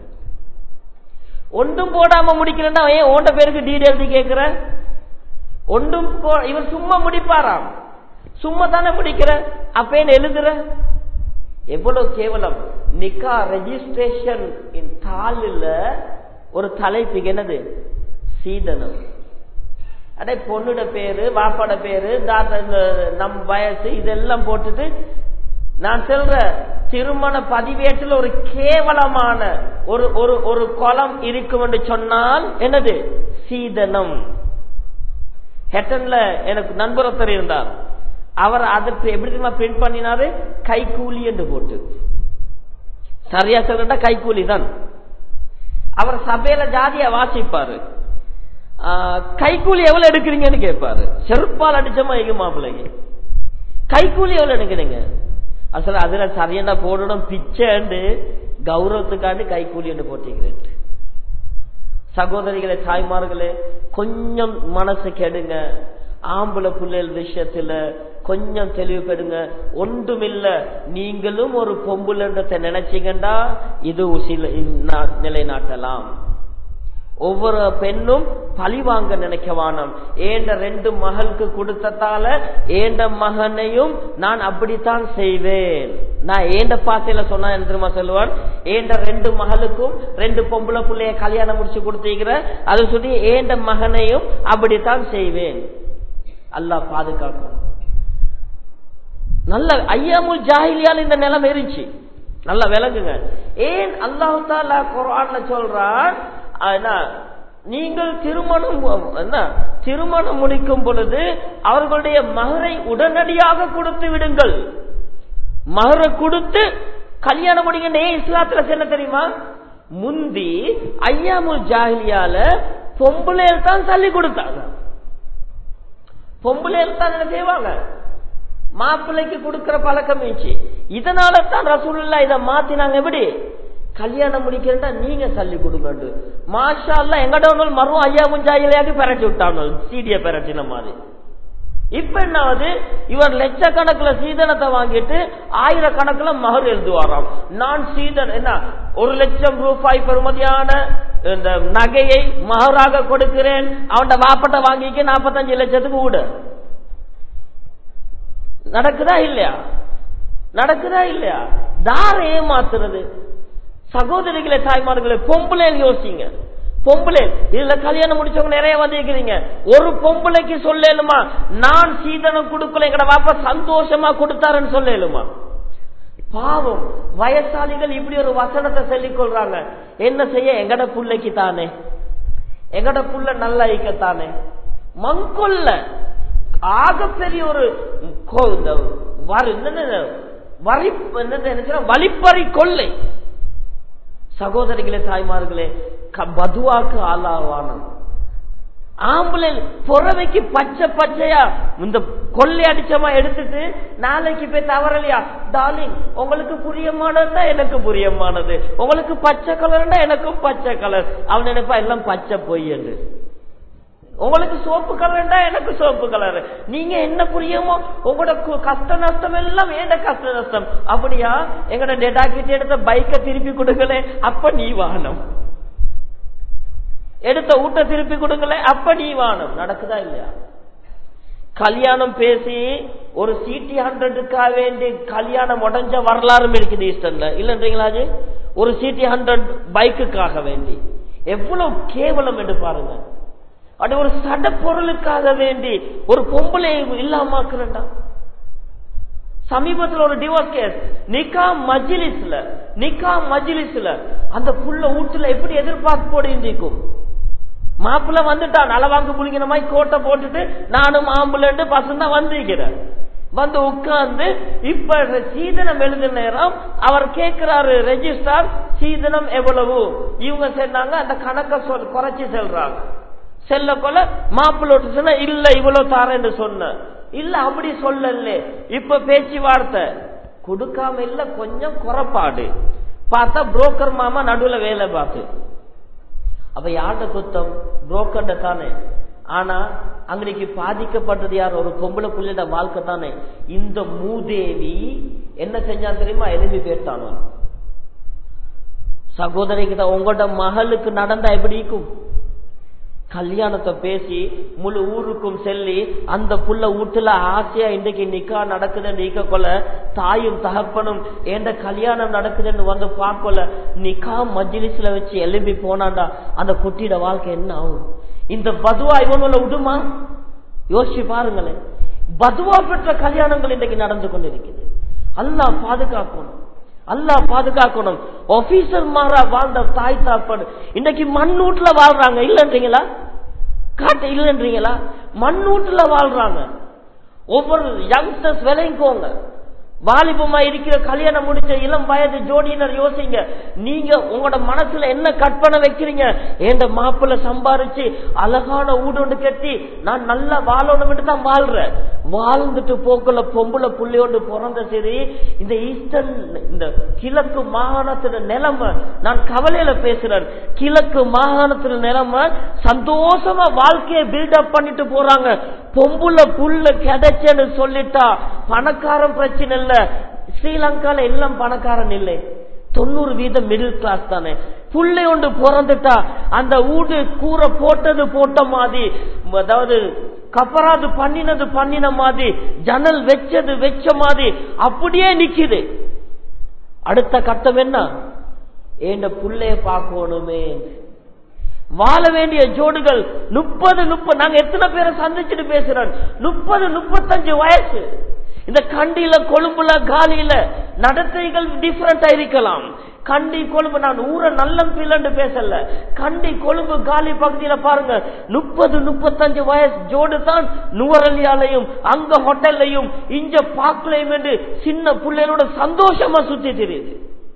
Speaker 1: ஒன்றும் போடாம முடிக்கிறேன்னா ஏன் ஓண்ட பேருக்கு டீடைல்ஸ் கேட்கிற ஒன்றும் இவர் சும்மா முடிப்பாராம் சும்மா தானே முடிக்கிற அப்பேன்னு எழுதுற எவ்வளவு கேவலம் நிக்கா ரெஜிஸ்ட்ரேஷன் தாளில் ஒரு தலைப்பு என்னது சீதனம் அடே பொண்ணுட பேரு வாப்பாட பேரு தாத்தா நம் வயசு இதெல்லாம் போட்டுட்டு நான் சொல்ற திருமண பதிவேட்டில் ஒரு கேவலமான ஒரு ஒரு ஒரு குளம் இருக்கும் என்று சொன்னால் என்னது சீதனம் ஹெட்டன்ல எனக்கு நண்பர் ஒருத்தர் இருந்தார் அவர் அதற்கு எப்படி தெரியுமா பிரிண்ட் பண்ணினாரு கைக்கூலி என்று போட்டு சரியா சொல்றா கைக்கூலி தான் அவர் சபையில ஜாதியா வாசிப்பாரு கைக்கூலி எவ்வளவு எடுக்கிறீங்கன்னு கேட்பாரு செருப்பால் அடிச்சமா எங்க மாப்பிள்ளைங்க கைக்கூலி எவ்வளவு எடுக்கிறீங்க அசல அதுல சரியண்டா போடணும் பிச்சைண்டு கௌரவத்துக்காண்டு கைக்கூலி என்று போட்டிக்கிறேன் சகோதரிகளே தாய்மார்களே கொஞ்சம் மனசு கெடுங்க ஆம்பளை பிள்ளைகள் விஷயத்துல கொஞ்சம் தெளிவு பெறுங்க ஒன்றுமில்ல நீங்களும் ஒரு பொம்புலன்றத்தை நினைச்சீங்கண்டா இது உசில நிலைநாட்டலாம் ஒவ்வொரு பெண்ணும் பழி வாங்க நினைக்கவானம் ஏண்ட ரெண்டு மகளுக்கு கொடுத்ததால ஏண்ட மகனையும் நான் அப்படித்தான் செய்வேன் நான் ஏண்ட பாசையில சொன்னா என்ன தெரியுமா சொல்லுவான் ஏண்ட ரெண்டு மகளுக்கும் ரெண்டு பொம்பளை பிள்ளைய கல்யாணம் முடிச்சு கொடுத்தீங்கிற அதை சொல்லி ஏண்ட மகனையும் அப்படித்தான் செய்வேன் அல்லாஹ் பாதுகாக்கும் நல்ல ஐயாமுல் ஜாகிலியால் இந்த நிலைமை இருந்துச்சு நல்லா விளங்குங்க ஏன் அல்லாஹு தாலா குரான்ல சொல்றான் நீங்கள் திருமணம் என்ன திருமணம் முடிக்கும் பொழுது அவர்களுடைய மகரை உடனடியாக கொடுத்து விடுங்கள் மகரை கொடுத்து கல்யாணம் முடிங்க ஏன் இஸ்லாத்துல என்ன தெரியுமா முந்தி ஐயாமுல் ஜாகிலியால பொம்பளையர் தான் தள்ளி கொடுத்தாங்க பொம்பளையர் தான் என்ன செய்வாங்க மாப்பிள்ளைக்கு கொடுக்கிற பழக்கம் இருந்துச்சு இதனால தான் ரசூல்லா இதை மாத்தினாங்க எப்படி கல்யாணம் முடிக்கிறா நீங்க சல்லி கொடுங்கண்டு மாஷா அல்ல எங்கட மறுவும் ஐயா முஞ்சாயிலையாக்கு பெரட்டி விட்டாங்க சீடிய பெரட்டின மாதிரி இப்ப என்னாவது இவர் லட்சக்கணக்குல சீதனத்தை வாங்கிட்டு ஆயிரக்கணக்குல மகர் எழுதுவாராம் நான் சீதன் என்ன ஒரு லட்சம் ரூபாய் பெறுமதியான இந்த நகையை மகராக கொடுக்கிறேன் அவன் வாப்பட்ட வாங்கிக்க நாற்பத்தஞ்சு லட்சத்துக்கு ஊடு நடக்குதா இல்லையா நடக்குதா இல்லையா தார ஏமாத்துறது சகோதரிகளை தாய்மார்களை பொம்பளை யோசிங்க பொம்பளை இதுல கல்யாணம் முடிச்சவங்க நிறைய வந்திருக்கிறீங்க ஒரு பொம்பளைக்கு சொல்லலுமா நான் சீதனம் கொடுக்கல எங்கட வாப்பா சந்தோஷமா கொடுத்தாருன்னு சொல்லலுமா பாவம் வயசாளிகள் இப்படி ஒரு வசனத்தை சொல்லிக் கொள்றாங்க என்ன செய்ய எங்கட புள்ளைக்கு தானே எங்கட புள்ள நல்ல ஐக்கத்தானே மங்கொல்ல ஆகப்பெரிய ஒரு வரி வழிப்பறி கொள்ளை சகோதரிகளே தாய்மார்களே பதுவாக்கு ஆளாவானம் ஆம்பளை புறவைக்கு பச்சை பச்சையா இந்த கொள்ளை அடிச்சமா எடுத்துட்டு நாளைக்கு போய் தவறலையா டார்லிங் உங்களுக்கு புரியமானதுன்னா எனக்கு புரியமானது உங்களுக்கு பச்சை கலர்னா எனக்கும் பச்சை கலர் அவன் நினைப்பா எல்லாம் பச்சை பொய் என்று உங்களுக்கு சோப்பு கலர்டா எனக்கு சோப்பு கலர் நீங்க என்ன புரியுமோ உங்களோட கஷ்ட நஷ்டம் எல்லாம் ஏண்ட கஷ்ட நஷ்டம் அப்படியா எங்கட டெடா கிட்ட எடுத்த பைக்கை திருப்பி கொடுக்கல அப்ப நீ வானம் எடுத்த ஊட்ட திருப்பி கொடுக்கல அப்ப நீ வானம் நடக்குதா இல்லையா கல்யாணம் பேசி ஒரு சிடி ஹண்ட்ரடுக்காக வேண்டி கல்யாணம் உடஞ்ச வரலாறும் இருக்குது ஈஸ்டர்ல இல்லன்றீங்களா ஒரு சிடி ஹண்ட்ரட் பைக்குக்காக வேண்டி எவ்வளவு கேவலம் என்று பாருங்க அது ஒரு சட பொருளுக்காக வேண்டி ஒரு பொம்பளை இல்லாமக்குறா சமீபத்தில் ஒரு டிவோர்ஸ் கேஸ் நிக்கா மஜிலிஸ்ல நிக்கா மஜிலிஸ்ல அந்த புள்ள வீட்டுல எப்படி எதிர்பார்ப்போடு இருந்திருக்கும் மாப்பிள்ள வந்துட்டான் அளவாங்க புளிங்கிற மாதிரி கோட்டை போட்டுட்டு நானும் ஆம்புலண்டு பசங்க வந்திருக்கிறேன் வந்து உட்கார்ந்து இப்ப சீதனம் எழுத நேரம் அவர் கேட்கிறாரு ரெஜிஸ்டார் சீதனம் எவ்வளவு இவங்க சொன்னாங்க அந்த கணக்கை சொல் குறைச்சி செல்றாங்க செல்ல கொல மாப்பிள்ளோட்டு சொன்ன இல்ல இவ்வளவு தாரேன்னு சொன்ன இல்ல அப்படி சொல்லல இப்ப பேச்சுவார்த்தை கொடுக்காம இல்ல கொஞ்சம் குறைப்பாடு பார்த்தா புரோக்கர் மாமா நடுவுல வேலை பார்த்து அப்ப யார்கிட்ட குத்தம் புரோக்கர்ட தானே ஆனா அன்னைக்கு பாதிக்கப்பட்டது யார் ஒரு பொம்பளை புள்ளிட வாழ்க்கை தானே இந்த மூதேவி என்ன செஞ்சா தெரியுமா எலும்பி போயிட்டானோ சகோதரிக்கு தான் உங்களோட மகளுக்கு நடந்தா எப்படி இருக்கும் கல்யாணத்தை பேசி முழு ஊருக்கும் செல்லி அந்த புள்ள வீட்டுல ஆசையா இன்றைக்கு நிக்கா நடக்குதுன்னு நீக்க கொள்ள தாயும் தகப்பனும் ஏண்ட கல்யாணம் நடக்குதுன்னு வந்து பார்க்கல நிக்கா மஜ்லிஸ்ல வச்சு எலும்பி போனாண்டா அந்த குட்டியோட வாழ்க்கை என்ன ஆகும் இந்த பதுவா இவங்கள விடுமா யோசிச்சு பாருங்களேன் பதுவா பெற்ற கல்யாணங்கள் இன்றைக்கு நடந்து கொண்டிருக்குது அல்லாஹ் பாதுகாக்கணும் அல்லாஹ் பாதுகாக்கணும் ஆபீசர் மாறா வாழ்ந்த தாய் தாப்பன் இன்னைக்கு மண்ணூட்டுல வாழ்றாங்க இல்லன்றீங்களா காட்டு இல்லன்றீங்களா மண்ணூட்டுல வாழ்றாங்க ஒவ்வொரு யங்ஸ்டர்ஸ் விளைங்கோங்க வாலிபமா இருக்கிற கல்யாணம் முடிச்ச இளம் வயது ஜோடியினர் யோசிங்க நீங்க உங்களோட மனசுல என்ன கற்பனை வைக்கிறீங்க என் மாப்பிள்ள சம்பாரிச்சு அழகான ஊடொண்டு கட்டி நான் நல்லா வாழணும் தான் வாழ்றேன் வாழ்ந்துட்டு போக்குள்ள பொம்புல புள்ளையோண்டு பிறந்த சரி இந்த ஈஸ்டர்ன் இந்த கிழக்கு மாகாணத்துல நிலைமை நான் கவலையில பேசுறேன் கிழக்கு மாகாணத்துல நிலைமை சந்தோஷமா வாழ்க்கையை பில்டப் பண்ணிட்டு போறாங்க பொம்புல புல்ல கிடைச்சேன்னு சொல்லிட்டா பணக்காரன் பிரச்சனை இல்ல ஸ்ரீலங்கால எல்லாம் பணக்காரன் இல்லை தொண்ணூறு வீதம் மிடில் கிளாஸ் தானே புள்ளை ஒன்று பிறந்துட்டா அந்த வீடு கூரை போட்டது போட்ட மாதிரி அதாவது கப்பராது பண்ணினது பண்ணின மாதிரி ஜன்னல் வச்சது வச்ச மாதிரி அப்படியே நிக்குது அடுத்த கட்டம் என்ன ஏண்ட புள்ளைய பார்க்கணுமே வாழ வேண்டிய ஜோடுகள் முப்பது முப்பது நாங்க எத்தனை பேரை சந்திச்சுட்டு பேசுறோம் முப்பது முப்பத்தஞ்சு வயசு இந்த கண்டியில கொழும்புல காலியில நடத்தைகள் டிஃபரெண்டா இருக்கலாம் கண்டி கொழும்பு நான் ஊரை நல்லம் பிள்ளன்னு பேசல கண்டி கொழும்பு காலி பகுதியில பாருங்க முப்பது முப்பத்தஞ்சு வயசு ஜோடு தான் நுவரலியாலையும் அங்க ஹோட்டல்லையும் இஞ்ச பாக்கலையும் என்று சின்ன பிள்ளைகளோட சந்தோஷமா சுத்தி தெரியுது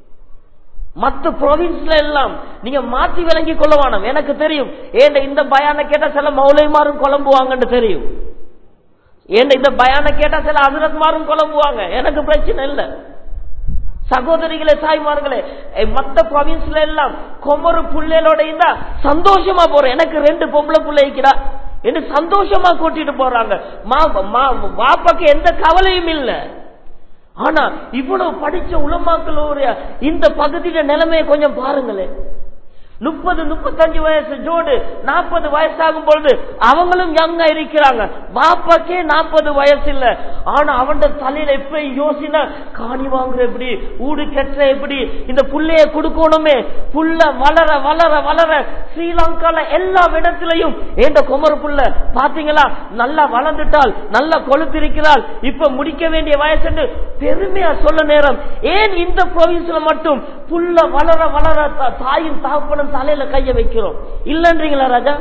Speaker 1: மத்த ப்ரொவின்ஸ்ல எல்லாம் நீங்க மாத்தி விளங்கி கொள்ள வேணாம் எனக்கு தெரியும் ஏண்ட இந்த பயான கேட்டா சில மௌலைமாரும் குழம்புவாங்கன்னு தெரியும் ஏண்ட இந்த பயான கேட்டா சில அசரத்மாரும் குழம்புவாங்க எனக்கு பிரச்சனை இல்லை சகோதரிகளே தாய்மார்களே எ, மத்த ப்ரொவின்ஸ்ல எல்லாம் கொமரு புள்ளைகளோட இருந்தா சந்தோஷமா போறேன் எனக்கு ரெண்டு பொம்பளை புள்ளை இருக்கிறா என்று சந்தோஷமா கூட்டிட்டு போறாங்க மா- மா- வாப்பாக்கு எந்த கவலையும் இல்லை ஆனா இவ்வளவு படிச்ச உலமாக்களோட இந்த பகுதியில நிலைமையை கொஞ்சம் பாருங்களேன் முப்பது முப்பத்தஞ்சு வயசு ஜோடு நாற்பது வயசாகும் பொழுது அவங்களும் யங்கா இருக்கிறாங்க பாப்பாக்கே நாற்பது வயசு இல்ல ஆனா அவன் தலையில எப்ப யோசினா காணி வாங்குற எப்படி ஊடு கெட்ட எப்படி இந்த புள்ளைய கொடுக்கணுமே புள்ள வளர வளர வளர ஸ்ரீலங்கால எல்லா இடத்திலையும் ஏண்ட குமர புள்ள பாத்தீங்களா நல்லா வளர்ந்துட்டால் நல்லா கொழுத்திருக்கிறாள் இப்ப முடிக்க வேண்டிய வயசு என்று பெருமையா சொல்ல நேரம் ஏன் இந்த ப்ரொவின்ஸ்ல மட்டும் புள்ள வளர வளர த- தாயும் தகப்பனும் தலையில கைய வைக்கிறோம் இல்லன்றீங்களா ராஜா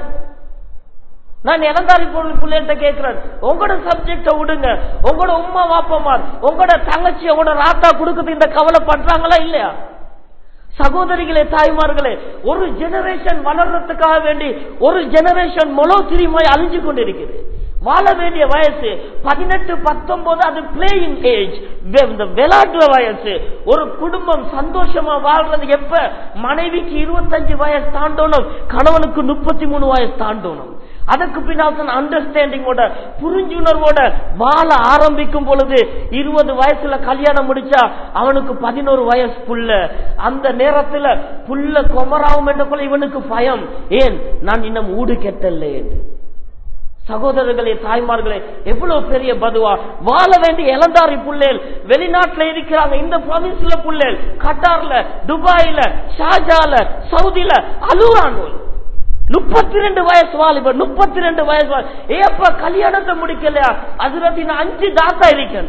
Speaker 1: நான் இறந்தாரி பொருள் பிள்ளைகிட்ட கேட்கிறேன் உங்களோட சப்ஜெக்ட விடுங்க உங்களோட உம்மா வாப்பமார் உங்களோட தங்கச்சி உங்களோட ராத்தா கொடுக்குறது இந்த கவலை பண்றாங்களா இல்லையா சகோதரிகளே தாய்மார்களே ஒரு ஜெனரேஷன் வளர்றதுக்காக வேண்டி ஒரு ஜெனரேஷன் மொழோ திரிமாய் அழிஞ்சு கொண்டிருக்கிறது வாழ வேண்டிய வயசு பதினெட்டு பத்தொன்பது அது பிளேயிங் ஏஜ் இந்த விளையாட்டுற வயசு ஒரு குடும்பம் சந்தோஷமா வாழ்றது எப்ப மனைவிக்கு இருபத்தஞ்சு வயசு தாண்டணும் கணவனுக்கு முப்பத்தி மூணு வயசு தாண்டணும் அதுக்கு பின்னால் அண்டர்ஸ்டாண்டிங்கோட புரிஞ்சுணர்வோட வாழ ஆரம்பிக்கும் பொழுது இருபது வயசுல கல்யாணம் முடிச்சா அவனுக்கு பதினோரு வயசு புள்ள அந்த நேரத்துல புள்ள கொமராவும் என்ற போல இவனுக்கு பயம் ஏன் நான் இன்னும் ஊடு கெட்டல்ல என்று சகோதரர்களே தாய்மார்களே எவ்வளவு பெரிய பதுவா வாழ வேண்டிய இளந்தாரி புள்ளேல் வெளிநாட்டுல இருக்கிறாங்க இந்த ப்ரொவின்ஸ்ல புள்ளேல் கட்டார்ல துபாயில ஷாஜால சவுதில அலுவரானு முப்பத்தி ரெண்டு வயசு வாலிபர் முப்பத்தி ரெண்டு வயசு வாலி- ஏப்பா கல்யாணத்தை முடிக்கலையா அதுல நான் அஞ்சு தாத்தா இருக்கேன்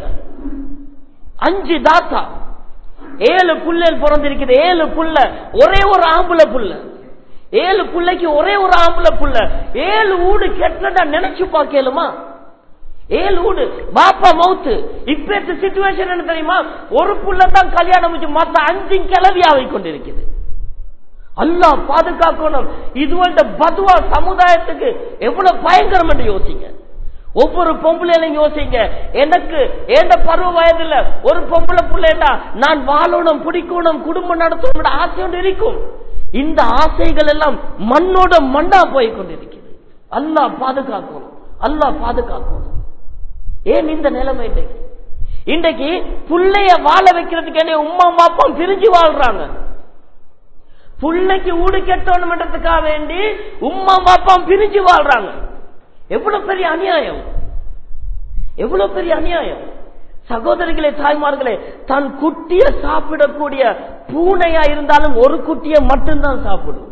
Speaker 1: அஞ்சு தாத்தா ஏழு புள்ளல் பிறந்திருக்குது ஏழு புள்ள ஒரே ஒரு ஆம்பளை புள்ள ஏழு புள்ளைக்கு ஒரே ஒரு ஆம்பளை புள்ள ஏழு ஊடு கெட்டதா நினைச்சு பார்க்கலுமா ஏழு ஊடு பாப்பா மவுத்து இப்ப சிச்சுவேஷன் என்ன தெரியுமா ஒரு புள்ள தான் கல்யாணம் முடிச்சு மத்த அஞ்சு கிளவியாவை கொண்டிருக்குது அல்லாஹ் பாதுகாக்கணும் இதுவல்ட பதுவா சமுதாயத்துக்கு எவ்வளவு பயங்கரம் என்று யோசிங்க ஒவ்வொரு பொம்பளையிலையும் யோசிங்க எனக்கு ஏண்ட பருவ வயதுல ஒரு பொம்பளை பிள்ளைண்டா நான் வாழணும் பிடிக்கணும் குடும்பம் நடத்தணும் ஆசை ஒன்று இருக்கும் இந்த ஆசைகள் எல்லாம் மண்ணோட மண்ணா போய் கொண்டிருக்கிறது அல்லாஹ் பாதுகாக்கணும் அல்லாஹ் பாதுகாக்கணும் ஏன் இந்த நிலைமை இன்றைக்கு இன்றைக்கு புள்ளைய வாழ வைக்கிறதுக்கு உம்மா பாப்பம் பிரிஞ்சு வாழ்றாங்க புள்ளைக்கு ஊடு கெட்டணுன்றதுக்காக வேண்டி உம்மா பாப்பாம் பிரிஞ்சு வாழ்றாங்க எவ்வளவு பெரிய அநியாயம் எவ்வளவு பெரிய அநியாயம் சகோதரிகளே தாய்மார்களே தன் குட்டிய சாப்பிடக்கூடிய பூனையா இருந்தாலும் ஒரு குட்டிய மட்டும்தான் சாப்பிடும்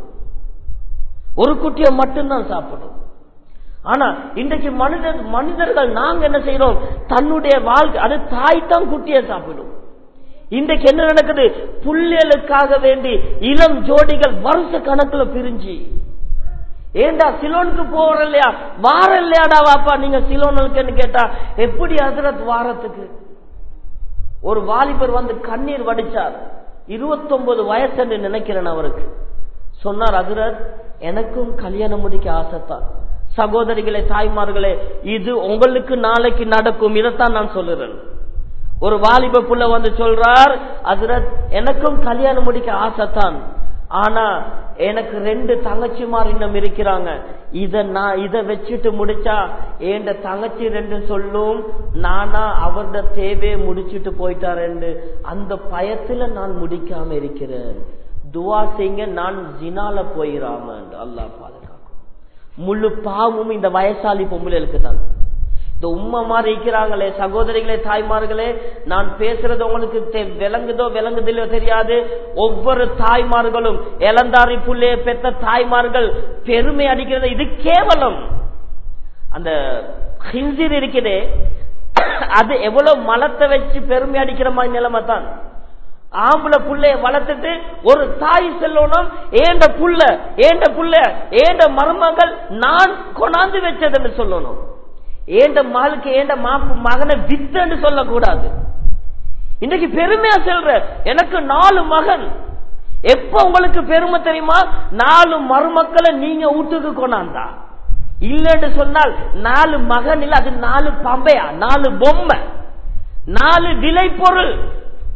Speaker 1: ஒரு குட்டிய மட்டும்தான் சாப்பிடும் ஆனா இன்றைக்கு மனிதர் மனிதர்கள் நாங்க என்ன செய்யறோம் தன்னுடைய வாழ்க்கை அது தாய் தான் குட்டிய சாப்பிடும் இன்றைக்கு என்ன நடக்குது புள்ளியலுக்காக வேண்டி இளம் ஜோடிகள் வருஷ கணக்குல பிரிஞ்சு ஏண்டா சிலோனுக்கு போற இல்லையா வார இல்லையாடா வாப்பா நீங்க சிலோனுக்குன்னு கேட்டா எப்படி ஹசரத் வாரத்துக்கு ஒரு வாலிபர் வந்து கண்ணீர் வடிச்சார் இருபத்தொன்பது வயசு நினைக்கிறேன் அவருக்கு சொன்னார் ஹசரத் எனக்கும் கல்யாணம் முடிக்க ஆசைத்தான் சகோதரிகளே தாய்மார்களே இது உங்களுக்கு நாளைக்கு நடக்கும் இதைத்தான் நான் சொல்லுறேன் ஒரு வாலிப புள்ள வந்து சொல்றார் ஹசரத் எனக்கும் கல்யாணம் முடிக்க ஆசைத்தான் ஆனா எனக்கு ரெண்டு தங்கச்சிமார் இன்னும் இருக்கிறாங்க இத நான் இத வச்சுட்டு முடிச்சா என் தங்கச்சி ரெண்டு சொல்லும் நானா அவரோட தேவையை முடிச்சிட்டு போயிட்டாரேன்னு அந்த பயத்துல நான் முடிக்காம இருக்கிறேன் துவா செய்யுங்க நான் ஜினால போயிடாம அல்லாஹ் பாதுகாக்கும் முழு பாவமும் இந்த வயசாலி பொம்பளைகளுக்கு தான் இந்த உம்மா மாதிரி இருக்கிறாங்களே சகோதரிகளே தாய்மார்களே நான் பேசுறது உங்களுக்கு தெ- விளங்குதோ விளங்குதில்லையோ தெரியாது ஒவ்வொரு தாய்மார்களும் இளந்தாரி புள்ளைய பெத்த தாய்மார்கள் பெருமை அடிக்கிறது இது கேவலம் அந்த ஹின்சிர் இருக்குதே அது எவ்வளவு மலத்தை வச்சு பெருமை அடிக்கிற மாதிரி நிலைமை தான் ஆம்பளை புள்ளைய வளர்த்துட்டு ஒரு தாய் செல்லணும் ஏண்ட புள்ள ஏண்ட புள்ள ஏண்ட மருமகள் நான் கொண்டாந்து வச்சதுன்னு சொல்லணும் ஏண்ட மகளுக்கு ஏண்ட மாப்பு மகனை வித்தன்னு சொல்லக்கூடாது இன்னைக்கு பெருமையா சொல்ற எனக்கு நாலு மகன் எப்ப உங்களுக்கு பெருமை தெரியுமா நாலு மருமக்களை நீங்க வீட்டுக்கு கொண்டாந்தா இல்லன்னு சொன்னால் நாலு மகன் இல்ல அது நாலு பம்பையா நாலு பொம்மை நாலு விலை பொருள்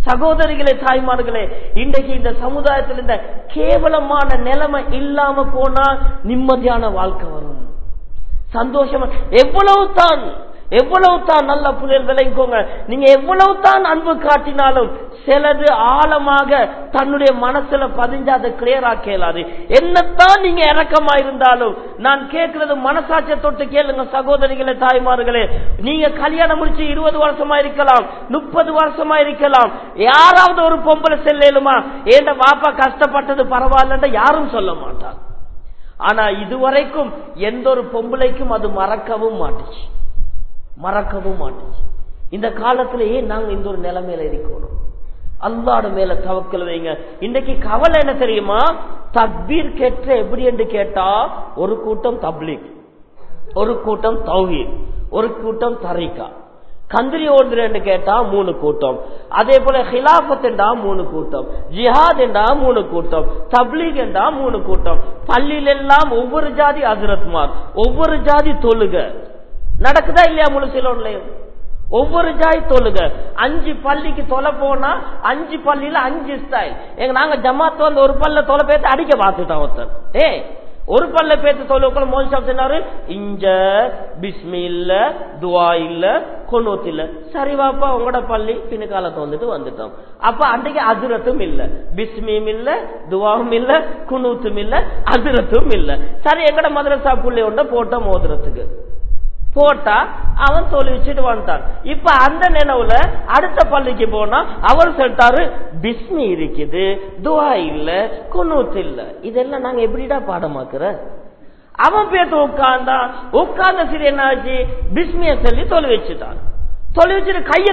Speaker 1: சகோதரிகளே தாய்மார்களே இன்றைக்கு இந்த சமுதாயத்தில் இந்த கேவலமான நிலைமை இல்லாம போனா நிம்மதியான வாழ்க்கை வரும் சந்தோஷமா எவ்வளவு தான் எவ்வளவு தான் நல்ல புயல் விளைங்கோங்க நீங்க எவ்வளவு தான் அன்பு காட்டினாலும் சிலது ஆழமாக தன்னுடைய மனசுல பதிஞ்சு அதை கிளியர் ஆக்கலாது என்னத்தான் நீங்க இறக்கமா இருந்தாலும் நான் கேட்கறது மனசாட்சியை தொட்டு கேளுங்க சகோதரிகளே தாய்மார்களே நீங்க கல்யாணம் முடிச்சு இருபது வருஷமா இருக்கலாம் முப்பது வருஷமா இருக்கலாம் யாராவது ஒரு பொம்பளை செல்லுமா ஏண்ட பாப்பா கஷ்டப்பட்டது பரவாயில்லன்ற யாரும் சொல்ல மாட்டாங்க ஆனா இதுவரைக்கும் எந்த ஒரு பொம்பளைக்கும் அது மறக்கவும் மாட்டுச்சு மறக்கவும் மாட்டுச்சு இந்த காலத்திலேயே நாங்க இந்த ஒரு நிலைமையில இருக்கணும் அல்லாட மேல தவக்கல் வைங்க இன்னைக்கு கவலை என்ன தெரியுமா தக்பீர் கேட்ட எப்படி என்று கேட்டா ஒரு கூட்டம் தப்லீக் ஒரு கூட்டம் தௌஹீத் ஒரு கூட்டம் தரிகா கந்திரி ஓடுறேன்னு கேட்டா மூணு கூட்டம் அதே போல ஹிலாபத் என்றா மூணு கூட்டம் ஜிஹாத் என்றா மூணு கூட்டம் தப்லீக் என்றா மூணு கூட்டம் பள்ளியில எல்லாம் ஒவ்வொரு ஜாதி அசரத்மார் ஒவ்வொரு ஜாதி தொழுக நடக்குதா இல்லையா முழுசிலோன்லயும் ஒவ்வொரு ஜாய் தொழுக அஞ்சு பள்ளிக்கு தொலை போனா அஞ்சு பள்ளியில அஞ்சு ஸ்டைல் எங்க நாங்க ஜமாத் வந்து ஒரு பல்ல தொலை பேத்து அடிக்க பார்த்துட்டோம் ஒருத்தர் ஏ ஒரு பல்ல பேத்து தொழுவுக்குள்ள மோதி சாப் சொன்னாரு இஞ்ச பிஸ்மி இல்ல துவா இல்ல கொன்னூத்து இல்ல சரி வாப்பா உங்களோட பள்ளி பின்னுக்காலத்தை வந்துட்டு வந்துட்டோம் அப்ப அன்றைக்கு அதிரத்தும் இல்ல பிஸ்மியும் இல்ல துவாவும் இல்ல குனூத்தும் இல்ல அதிரத்தும் இல்ல சரி எங்கட மதரசா புள்ளி ஒன்ற போட்டோம் மோதிரத்துக்கு போட்டா அவன் தொழிச்சிட்டு வந்துட்டான் இப்ப அந்த நினைவுல அடுத்த பள்ளிக்கு போனா அவர் சொல்லிட்டாரு பிஸ்மி இருக்குது துவா இல்ல குனூத் இல்ல இதெல்லாம் நாங்க எப்படிடா பாடமாக்குற அவன் பேத்து உட்கார்ந்தான் உட்கார்ந்த சரி என்ன ஆச்சு பிஸ்மிய சொல்லி தொலை வச்சுட்டான் தொலை வச்சுட்டு கையை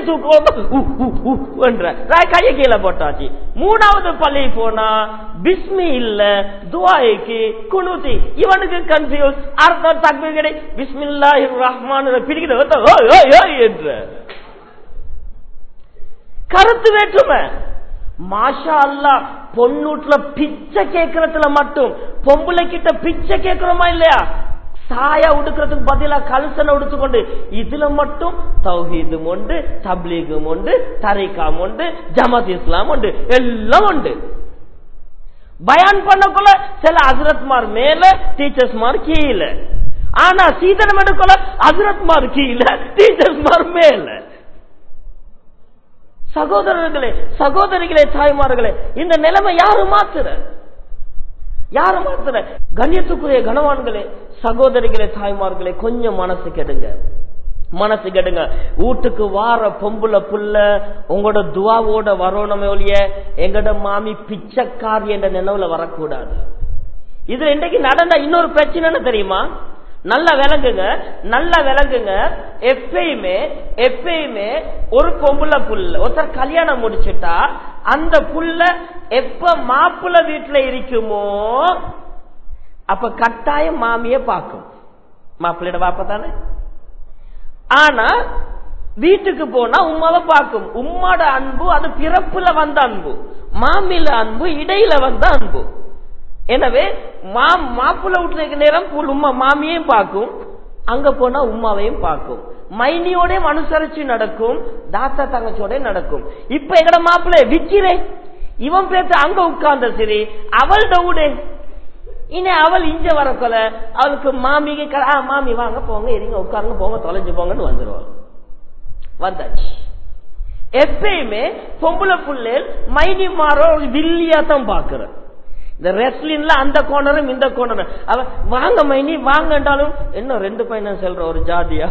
Speaker 1: தூக்குவோம் கையை கீழே போட்டாச்சு மூணாவது பள்ளி போனா பிஸ்மி இல்ல துவாய்க்கு குனுதி இவனுக்கு கன்ஃபியூஸ் அர்த்தம் தக்பீர் கிடை பிஸ்மில்லாஹி ரஹ்மான் பிடிக்கிறது என்ற கருத்து வேற்றுமை மாஷா அல்லா பொண்ணூட்ல பிச்சை கேட்கறதுல மட்டும் பொம்பளை கிட்ட பிச்சை கேட்கிறோமா இல்லையா சாயா உடுக்கிறதுக்கு பதிலா கல்சனை உடுத்துக்கொண்டு இதுல மட்டும் தௌஹீதும் உண்டு தப்லீகும் உண்டு தரிகாம் உண்டு ஜமாத் இஸ்லாம் உண்டு எல்லாம் உண்டு பயான் பண்ணக்குள்ள சில அசரத்மார் மேல டீச்சர்ஸ்மார் கீழே ஆனா சீதனம் எடுக்கல அசரத்மார் கீழே டீச்சர்ஸ்மார் மேல சகோதரர்களே சகோதரிகளே தாய்மார்களே இந்த நிலைமை யாரு மாத்துற யாரு மாத்துற கண்ணியத்துக்குரிய கனவான்களே சகோதரிகளே தாய்மார்களே கொஞ்சம் மனசு கெடுங்க மனசு கெடுங்க வீட்டுக்கு வார பொம்புல புள்ள உங்களோட துவாவோட வரணுமே ஒழிய எங்கட மாமி பிச்சைக்காரி என்ற நினைவுல வரக்கூடாது இதுல இன்றைக்கு நடந்த இன்னொரு பிரச்சனைன்னு தெரியுமா நல்லா விளங்குங்க நல்லா விளங்குங்க எப்பயுமே எப்பயுமே ஒரு பொம்புல புள்ள ஒருத்தர் கல்யாணம் முடிச்சுட்டா அந்த புள்ள எப்ப மாப்பிள்ள வீட்டுல இருக்குமோ அப்ப கட்டாயம் மாமிய பார்க்கும் மாப்பிள்ளையோட பாப்ப தானே ஆனா வீட்டுக்கு போனா உமாவை பார்க்கும் உம்மாட அன்பு அது பிறப்புல வந்த அன்பு மாமில அன்பு இடையில வந்த அன்பு எனவே மாப்பிள்ள வீட்டுல நேரம் உமா மாமியையும் பார்க்கும் அங்க போனா உமாவையும் பார்க்கும் மைனியோட அனுசரிச்சு நடக்கும் தாத்தா தங்கச்சோட நடக்கும் இப்ப எங்கட மாப்பிள்ள விக்கிறேன் இவன் பேச அங்க உட்கார்ந்த சரி அவள் டவுடே இனி அவள் இஞ்ச வரக்கொல அவளுக்கு மாமிக்கு மாமி வாங்க போங்க இருங்க உட்காருங்க போங்க தொலைஞ்சு போங்கன்னு வந்துருவாங்க வந்தாச்சு எப்பயுமே பொம்பளை புள்ளேல் மைனி மாறோ வில்லியா தான் பாக்குற இந்த ரெஸ்லின்ல அந்த கோணரும் இந்த கோணரும் அவ வாங்க மைனி வாங்கண்டாலும் என்ன ரெண்டு பையனை செல்ற ஒரு ஜாதியா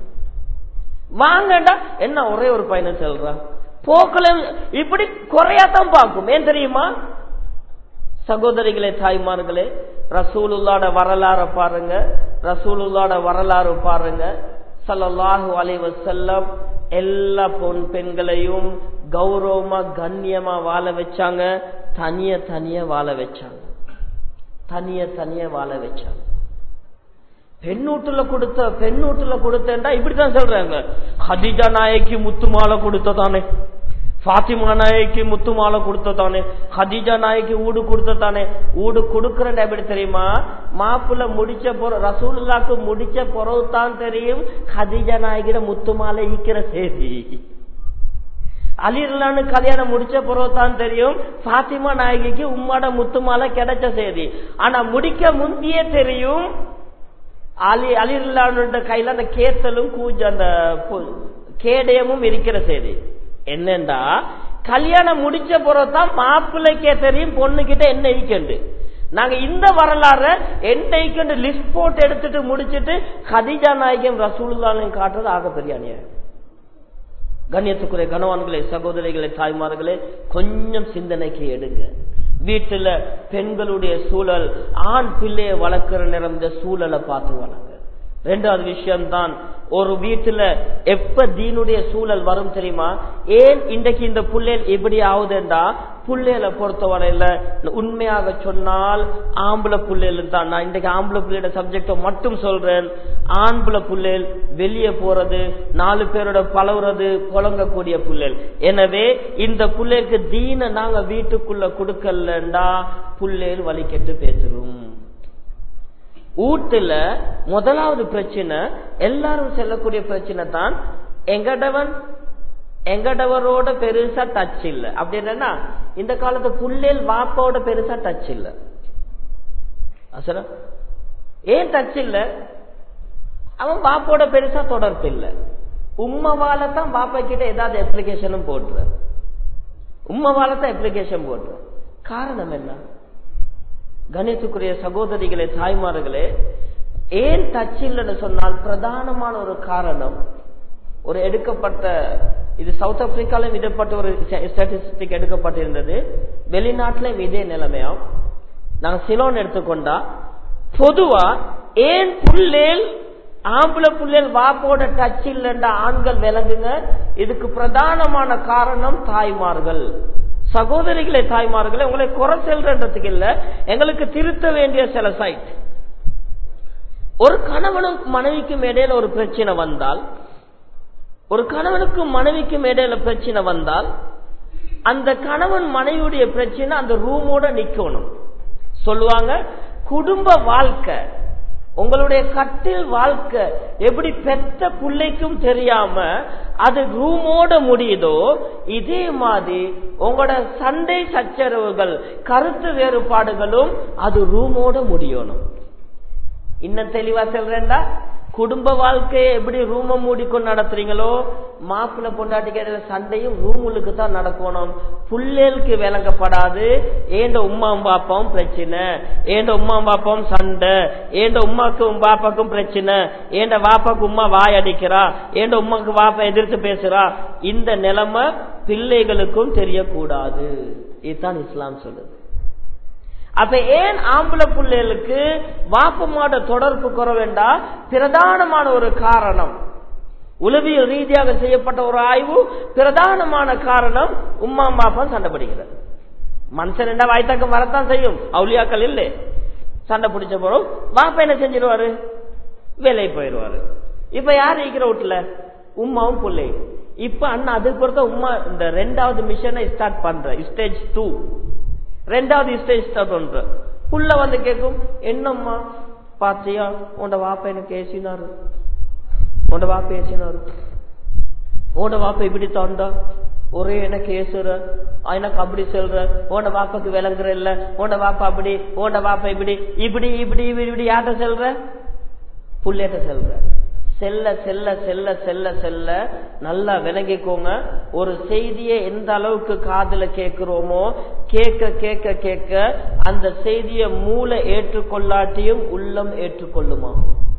Speaker 1: வாங்கண்டா என்ன ஒரே ஒரு பையனை செல்றா போக்கல இப்படி குறையாதான் பார்க்கும் ஏன் தெரியுமா சகோதரிகளே தாய்மார்களே ரசூலுல்லாட வரலாறு பாருங்க ரசூலுல்லாட வரலாறு பாருங்க சல்லல்லாஹு அலைவ செல்லம் எல்லா பொன் பெண்களையும் கௌரவமா கண்ணியமா வாழ வச்சாங்க தனிய தனிய வாழ வச்சாங்க தனிய தனிய வாழ வச்சாங்க பெண்ணூட்டுல கொடுத்த பெண்ணூட்டுல கொடுத்தேன்டா இப்படித்தான் சொல்றாங்க ஹதிஜா நாயக்கி முத்து மாலை கொடுத்ததானே பாத்திமா நாயக்கி முத்து மாலை கொடுத்ததானே ஹதிஜா நாயக்கி ஊடு கொடுத்ததானே ஊடு கொடுக்கறேன் எப்படி தெரியுமா மாப்பிள்ள முடிச்ச பொற ரசூலுல்லாக்கு முடிச்ச பொறவு தான் தெரியும் ஹதிஜா நாயகிட முத்து மாலை ஈக்கிற செய்தி அலிரலான்னு கல்யாணம் முடிச்ச பிறகுதான் தெரியும் பாத்திமா நாயகிக்கு உம்மாட முத்துமால கிடைச்ச செய்தி ஆனா முடிக்க முந்தியே தெரியும் அலி அலிரலான்னு கையில அந்த கேத்தலும் கூஞ்ச அந்த கேடயமும் இருக்கிற செய்தி என்னண்டா கல்யாணம் முடிச்ச பிறகுதான் மாப்பிள்ளைக்கே தெரியும் பொண்ணு கிட்ட என்ன ஈக்கண்டு நாங்க இந்த வரலாறு என்னைக்கு லிஸ்ட் போட்டு எடுத்துட்டு முடிச்சிட்டு கதிஜா நாயகம் ரசூலுல்லாலையும் காட்டுறது ஆக பெரிய அநியாயம் கண்ணியத்துக்குரிய கணவான்களே சகோதரிகளே தாய்மார்களே கொஞ்சம் சிந்தனைக்கு எடுங்க வீட்டுல பெண்களுடைய சூழல் ஆண் பிள்ளையை வளர்க்கிற நிறந்த சூழலை பார்த்து வளங்க ரெண்டாவது விஷயம்தான் ஒரு வீட்டுல எப்ப தீனுடைய சூழல் வரும் தெரியுமா ஏன் இன்றைக்கு இந்த புள்ளேல் இப்படி ஆகுதுண்டா புள்ளையில பொறுத்தவரையில உண்மையாக சொன்னால் ஆம்பளை புள்ளையில தான் நான் இன்றைக்கு ஆம்பளை புள்ளையோட சப்ஜெக்ட மட்டும் சொல்றேன் ஆம்பளை புள்ளேல் வெளியே போறது நாலு பேரோட பழகுறது புழங்கக்கூடிய புள்ளேல் எனவே இந்த புள்ளைக்கு தீன நாங்க வீட்டுக்குள்ள கொடுக்கலண்டா புள்ளேல் வழி கெட்டு பேசுறோம் வீட்டுல முதலாவது பிரச்சனை எல்லாரும் செல்லக்கூடிய பிரச்சனை தான் எங்கடவன் எங்கடவரோட பெருசா டச் இல்ல அப்படி என்னன்னா இந்த காலத்து புள்ளேல் வாப்பாவோட பெருசா டச் இல்ல அசரா ஏன் டச் இல்ல அவன் வாப்போட பெருசா தொடர்பு இல்ல உம்மவால தான் பாப்பா கிட்ட ஏதாவது அப்ளிகேஷனும் போடுற உம்மவால தான் அப்ளிகேஷன் போடுற காரணம் என்ன கணித்துக்குரிய சகோதரிகளே தாய்மார்களே ஏன் டச் இல்லைன்னு சொன்னால் பிரதானமான ஒரு காரணம் ஒரு எடுக்கப்பட்ட இது சவுத் ஆப்பிரிக்காலும் விடப்பட்ட ஒரு ஸ்டாட்டிஸ்டிக் எடுக்கப்பட்டிருந்தது வெளிநாட்டிலும் இதே நிலைமையா நாங்க சிலோன் எடுத்துக்கொண்டா பொதுவா ஏன் புள்ளேல் ஆம்பளை புள்ளேல் வாப்போட டச் இல்லைன்ற ஆண்கள் விளங்குங்க இதுக்கு பிரதானமான காரணம் தாய்மார்கள் சகோதரிகளே தாய்மார்களே உங்களை குறை செல்றதுக்கு இல்ல எங்களுக்கு திருத்த வேண்டிய சில சைட் ஒரு கணவனும் மனைவிக்கும் இடையில ஒரு பிரச்சனை வந்தால் ஒரு கணவனுக்கும் மனைவிக்கும் இடையில பிரச்சனை வந்தால் அந்த கணவன் மனைவியுடைய பிரச்சனை அந்த ரூமோட நிக்கணும் சொல்லுவாங்க குடும்ப வாழ்க்கை உங்களுடைய கட்டில் வாழ்க்கை எப்படி பெத்த பிள்ளைக்கும் தெரியாம அது ரூமோட முடியுதோ இதே மாதிரி உங்களோட சண்டை சச்சரவுகள் கருத்து வேறுபாடுகளும் அது ரூமோட முடியணும் இன்னும் தெளிவா சொல்றேன்டா குடும்ப வாழ்க்கையை எப்படி ரூம மூடிக்கொண்டு நடத்துறீங்களோ மாப்பிள்ள பொண்டாட்டிக்கிற சண்டையும் ரூமுக்கு தான் நடக்கணும் புள்ளேலுக்கு விளங்கப்படாது ஏண்ட உமா பாப்பாவும் பிரச்சனை ஏண்ட உமா பாப்பாவும் சண்டை ஏண்ட உமாக்கும் பாப்பாக்கும் பிரச்சனை ஏண்ட வாப்பாக்கு உமா வாய் அடிக்கிறா ஏண்ட உமாக்கு வாப்பா எதிர்த்து பேசுறா இந்த நிலைமை பிள்ளைகளுக்கும் தெரியக்கூடாது இதுதான் இஸ்லாம் சொல்லுது அப்ப ஏன் ஆம்பளை பிள்ளைகளுக்கு வாப்பமாட தொடர்பு குறவேண்டா பிரதானமான ஒரு காரணம் உளவியல் ரீதியாக செய்யப்பட்ட ஒரு ஆய்வு பிரதானமான காரணம் உம்மா பாப்பா சண்டை பிடிக்கிறது மனுஷன் என்ன வாய்த்தாக்கம் வரத்தான் செய்யும் அவுளியாக்கள் இல்லை சண்டை பிடிச்ச போறோம் வாப்பா என்ன செஞ்சிருவாரு வேலைக்கு போயிடுவாரு இப்ப யார் இருக்கிற வீட்டுல உமாவும் பிள்ளை இப்ப அண்ணா அதுக்கு பொறுத்த உமா இந்த ரெண்டாவது மிஷனை ஸ்டார்ட் பண்ற ஸ்டேஜ் டூ ரெண்டாவது ஸ்டேஜ் ஸ்டார்ட் பண்ற புள்ள வந்து கேட்கும் என்னம்மா பாத்தியா உண்ட வாப்ப எனக்கு பேசினாரு உண்ட வாப்ப பேசினாரு உண்ட வாப்ப இப்படி தாண்டா ஒரே எனக்கு ஏசுற எனக்கு அப்படி சொல்ற உண்ட வாப்பாக்கு விளங்குற இல்ல உண்ட வாப்பா அப்படி உண்ட வாப்பா இப்படி இப்படி இப்படி இப்படி இப்படி யார்கிட்ட செல்ற புள்ளேட்ட செல்ற செல்ல செல்ல செல்ல செல்ல செல்ல நல்லா விளங்கிக்கோங்க ஒரு செய்தியை எந்த அளவுக்கு காதுல கேட்கிறோமோ கேட்க கேட்க கேட்க அந்த செய்தியை மூளை ஏற்றுக்கொள்ளாட்டியும் உள்ளம் ஏற்றுக்கொள்ளுமா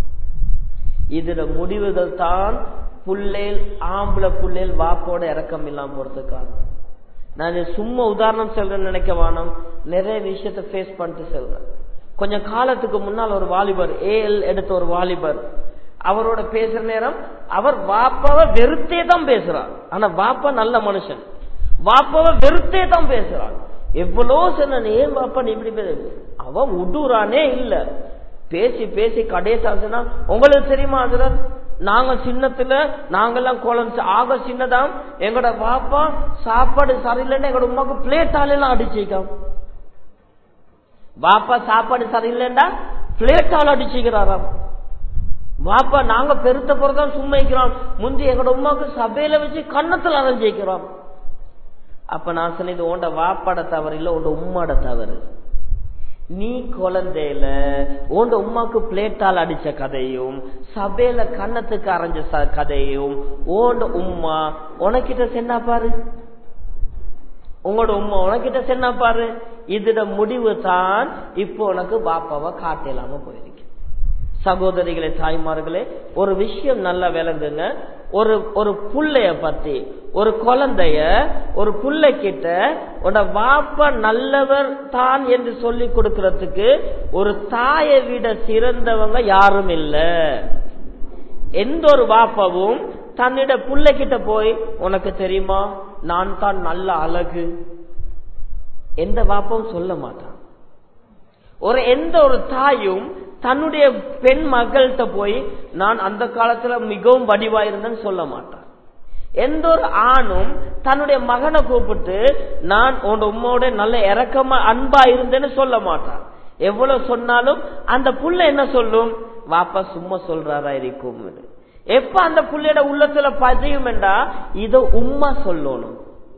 Speaker 1: இதுல முடிவுகள் தான் புள்ளேல் ஆம்பளை புள்ளேல் வாப்போட இறக்கம் இல்லாம போறதுக்காக நான் சும்மா உதாரணம் சொல்றேன்னு நினைக்க வேணும் நிறைய விஷயத்த ஃபேஸ் பண்ணிட்டு சொல்றேன் கொஞ்சம் காலத்துக்கு முன்னால் ஒரு வாலிபர் ஏஎல் எடுத்த ஒரு வாலிபர் அவரோட பேசுற நேரம் அவர் வாப்பாவை வெறுத்தே தான் பேசுறார் ஆனா வாப்பா நல்ல மனுஷன் வாப்பாவை வெறுத்தே தான் பேசுறான் எவ்வளோ சொன்ன ஏன் வாப்பா நீ இப்படி பேச அவன் உடுறானே இல்ல பேசி பேசி கடைசாசனா உங்களுக்கு தெரியுமா அதுல நாங்க சின்னத்துல நாங்கெல்லாம் குழந்தை ஆக சின்னதாம் எங்கட பாப்பா சாப்பாடு சரியில்லைன்னு எங்கட உமாக்கு பிளேட்டால எல்லாம் அடிச்சிக்காம் பாப்பா சாப்பாடு சரியில்லைண்டா பிளேட்டால் அடிச்சுக்கிறாராம் வாப்பா நாங்க பெருத்த பிறதான் சும்மா வைக்கிறோம் முந்தி எங்கட உமாக்கு சபையில வச்சு கன்னத்துல அரைஞ்சிக்கிறோம் அப்ப நான் சொன்னது உண்ட வாப்பாட தவறு இல்ல உண்ட உம்மாட தவறு நீ குழந்தையில உண்ட உமாக்கு பிளேட்டால் அடிச்ச கதையும் சபையில கன்னத்துக்கு அரைஞ்ச ச- கதையும் ஓண்ட உம்மா உனக்கிட்ட சென்னா பாரு உங்களோட உம்மா உனக்கிட்ட சென்னா பாரு இதோட முடிவு தான் இப்போ உனக்கு பாப்பாவை காட்டலாம போயிருக்கு சகோதரிகளே தாய்மார்களே ஒரு விஷயம் நல்லா விளங்குங்க ஒரு ஒரு புள்ளைய பத்தி ஒரு குழந்தைய ஒரு புள்ளை கிட்ட உன வாப்பா நல்லவர் தான் என்று சொல்லி கொடுக்கறதுக்கு ஒரு தாயை விட சிறந்தவங்க யாரும் இல்ல எந்த ஒரு வாப்பாவும் தன்னிட புள்ளை கிட்ட போய் உனக்கு தெரியுமா நான் தான் நல்ல அழகு எந்த வாப்பாவும் சொல்ல மாட்டான் ஒரு எந்த ஒரு தாயும் தன்னுடைய பெண் மகள்கிட்ட போய் நான் அந்த காலத்துல மிகவும் வடிவா இருந்தேன்னு சொல்ல மாட்டான் எந்த ஒரு ஆணும் தன்னுடைய மகனை கூப்பிட்டு நான் உன் உம்மோட நல்ல இறக்கமா அன்பா இருந்தேன்னு சொல்ல மாட்டான் எவ்வளவு சொன்னாலும் அந்த புள்ள என்ன சொல்லும் வாப்பா சும்மா சொல்றாரா இருக்கும் எப்ப அந்த புள்ளையோட உள்ளத்துல பதியும் என்றா இத உம்மா சொல்லணும்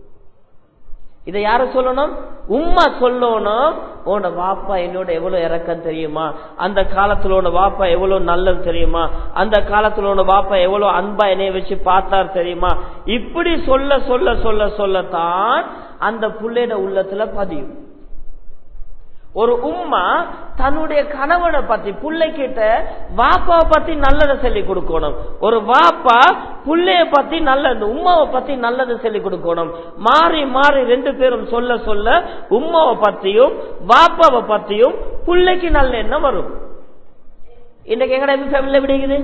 Speaker 1: இதை யார சொல்லணும் உம்மா சொல்லணும் உன்னோட வாப்பா என்னோட எவ்வளவு இறக்கம் தெரியுமா அந்த காலத்துல உன வாப்பா எவ்வளவு நல்லது தெரியுமா அந்த காலத்துல உன வாப்பா எவ்வளவு அன்பா என்னைய வச்சு பார்த்தார் தெரியுமா இப்படி சொல்ல சொல்ல சொல்ல சொல்லத்தான் அந்த புள்ளையோட உள்ளத்துல பதியும் ஒரு உம்மா தன்னுடைய கணவனை பத்தி புள்ளைகிட்ட வாப்பாவை பத்தி நல்லதை சொல்லி கொடுக்கணும் ஒரு வாப்பா புள்ளைய பத்தி நல்லது உம்மாவை பத்தி நல்லதை சொல்லி கொடுக்கணும் மாறி மாறி ரெண்டு பேரும் சொல்ல சொல்ல உம்மாவை பத்தியும் வாப்பாவை பத்தியும் புள்ளைக்கு நல்ல எண்ணம் வரும் இன்னைக்கு எங்கட ஃபேமிலியில விடுகிறது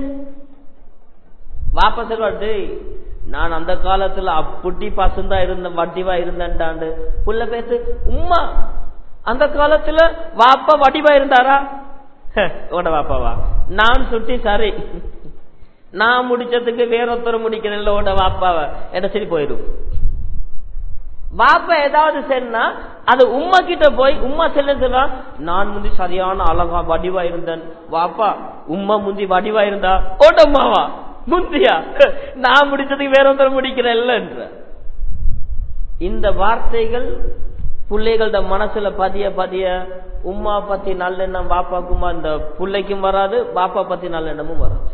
Speaker 1: வாப்பா சொல்வாரு நான் அந்த காலத்துல அப்படி பசுந்தா இருந்தேன் வட்டிவா இருந்தேன்டாண்டு புள்ள பேத்து உம்மா அந்த காலத்துல வாப்பா வடிவா இருந்தாரா உட வாப்பாவா நான் சுட்டி சரி நான் முடிச்சதுக்கு வேற ஒருத்தர் முடிக்கிறேன் உட வாப்பாவ என்ன சரி போயிடும் வாப்பா ஏதாவது சென்னா அது உம்மா கிட்ட போய் உம்மா செல்ல சொல்றா நான் முந்தி சரியான அழகா வடிவா இருந்தேன் வாப்பா உம்மா முந்தி வடிவா இருந்தா ஓட்டம்மாவா முந்தியா நான் முடிச்சதுக்கு வேற ஒருத்தர் முடிக்கிறேன்ல இந்த வார்த்தைகள் பிள்ளைகளோட மனசுல பதிய பதிய உம்மா பத்தி நல்லெண்ணம் பாப்பாக்குமா இந்த பிள்ளைக்கும் வராது பாப்பா பத்தி நல்லெண்ணமும் வராது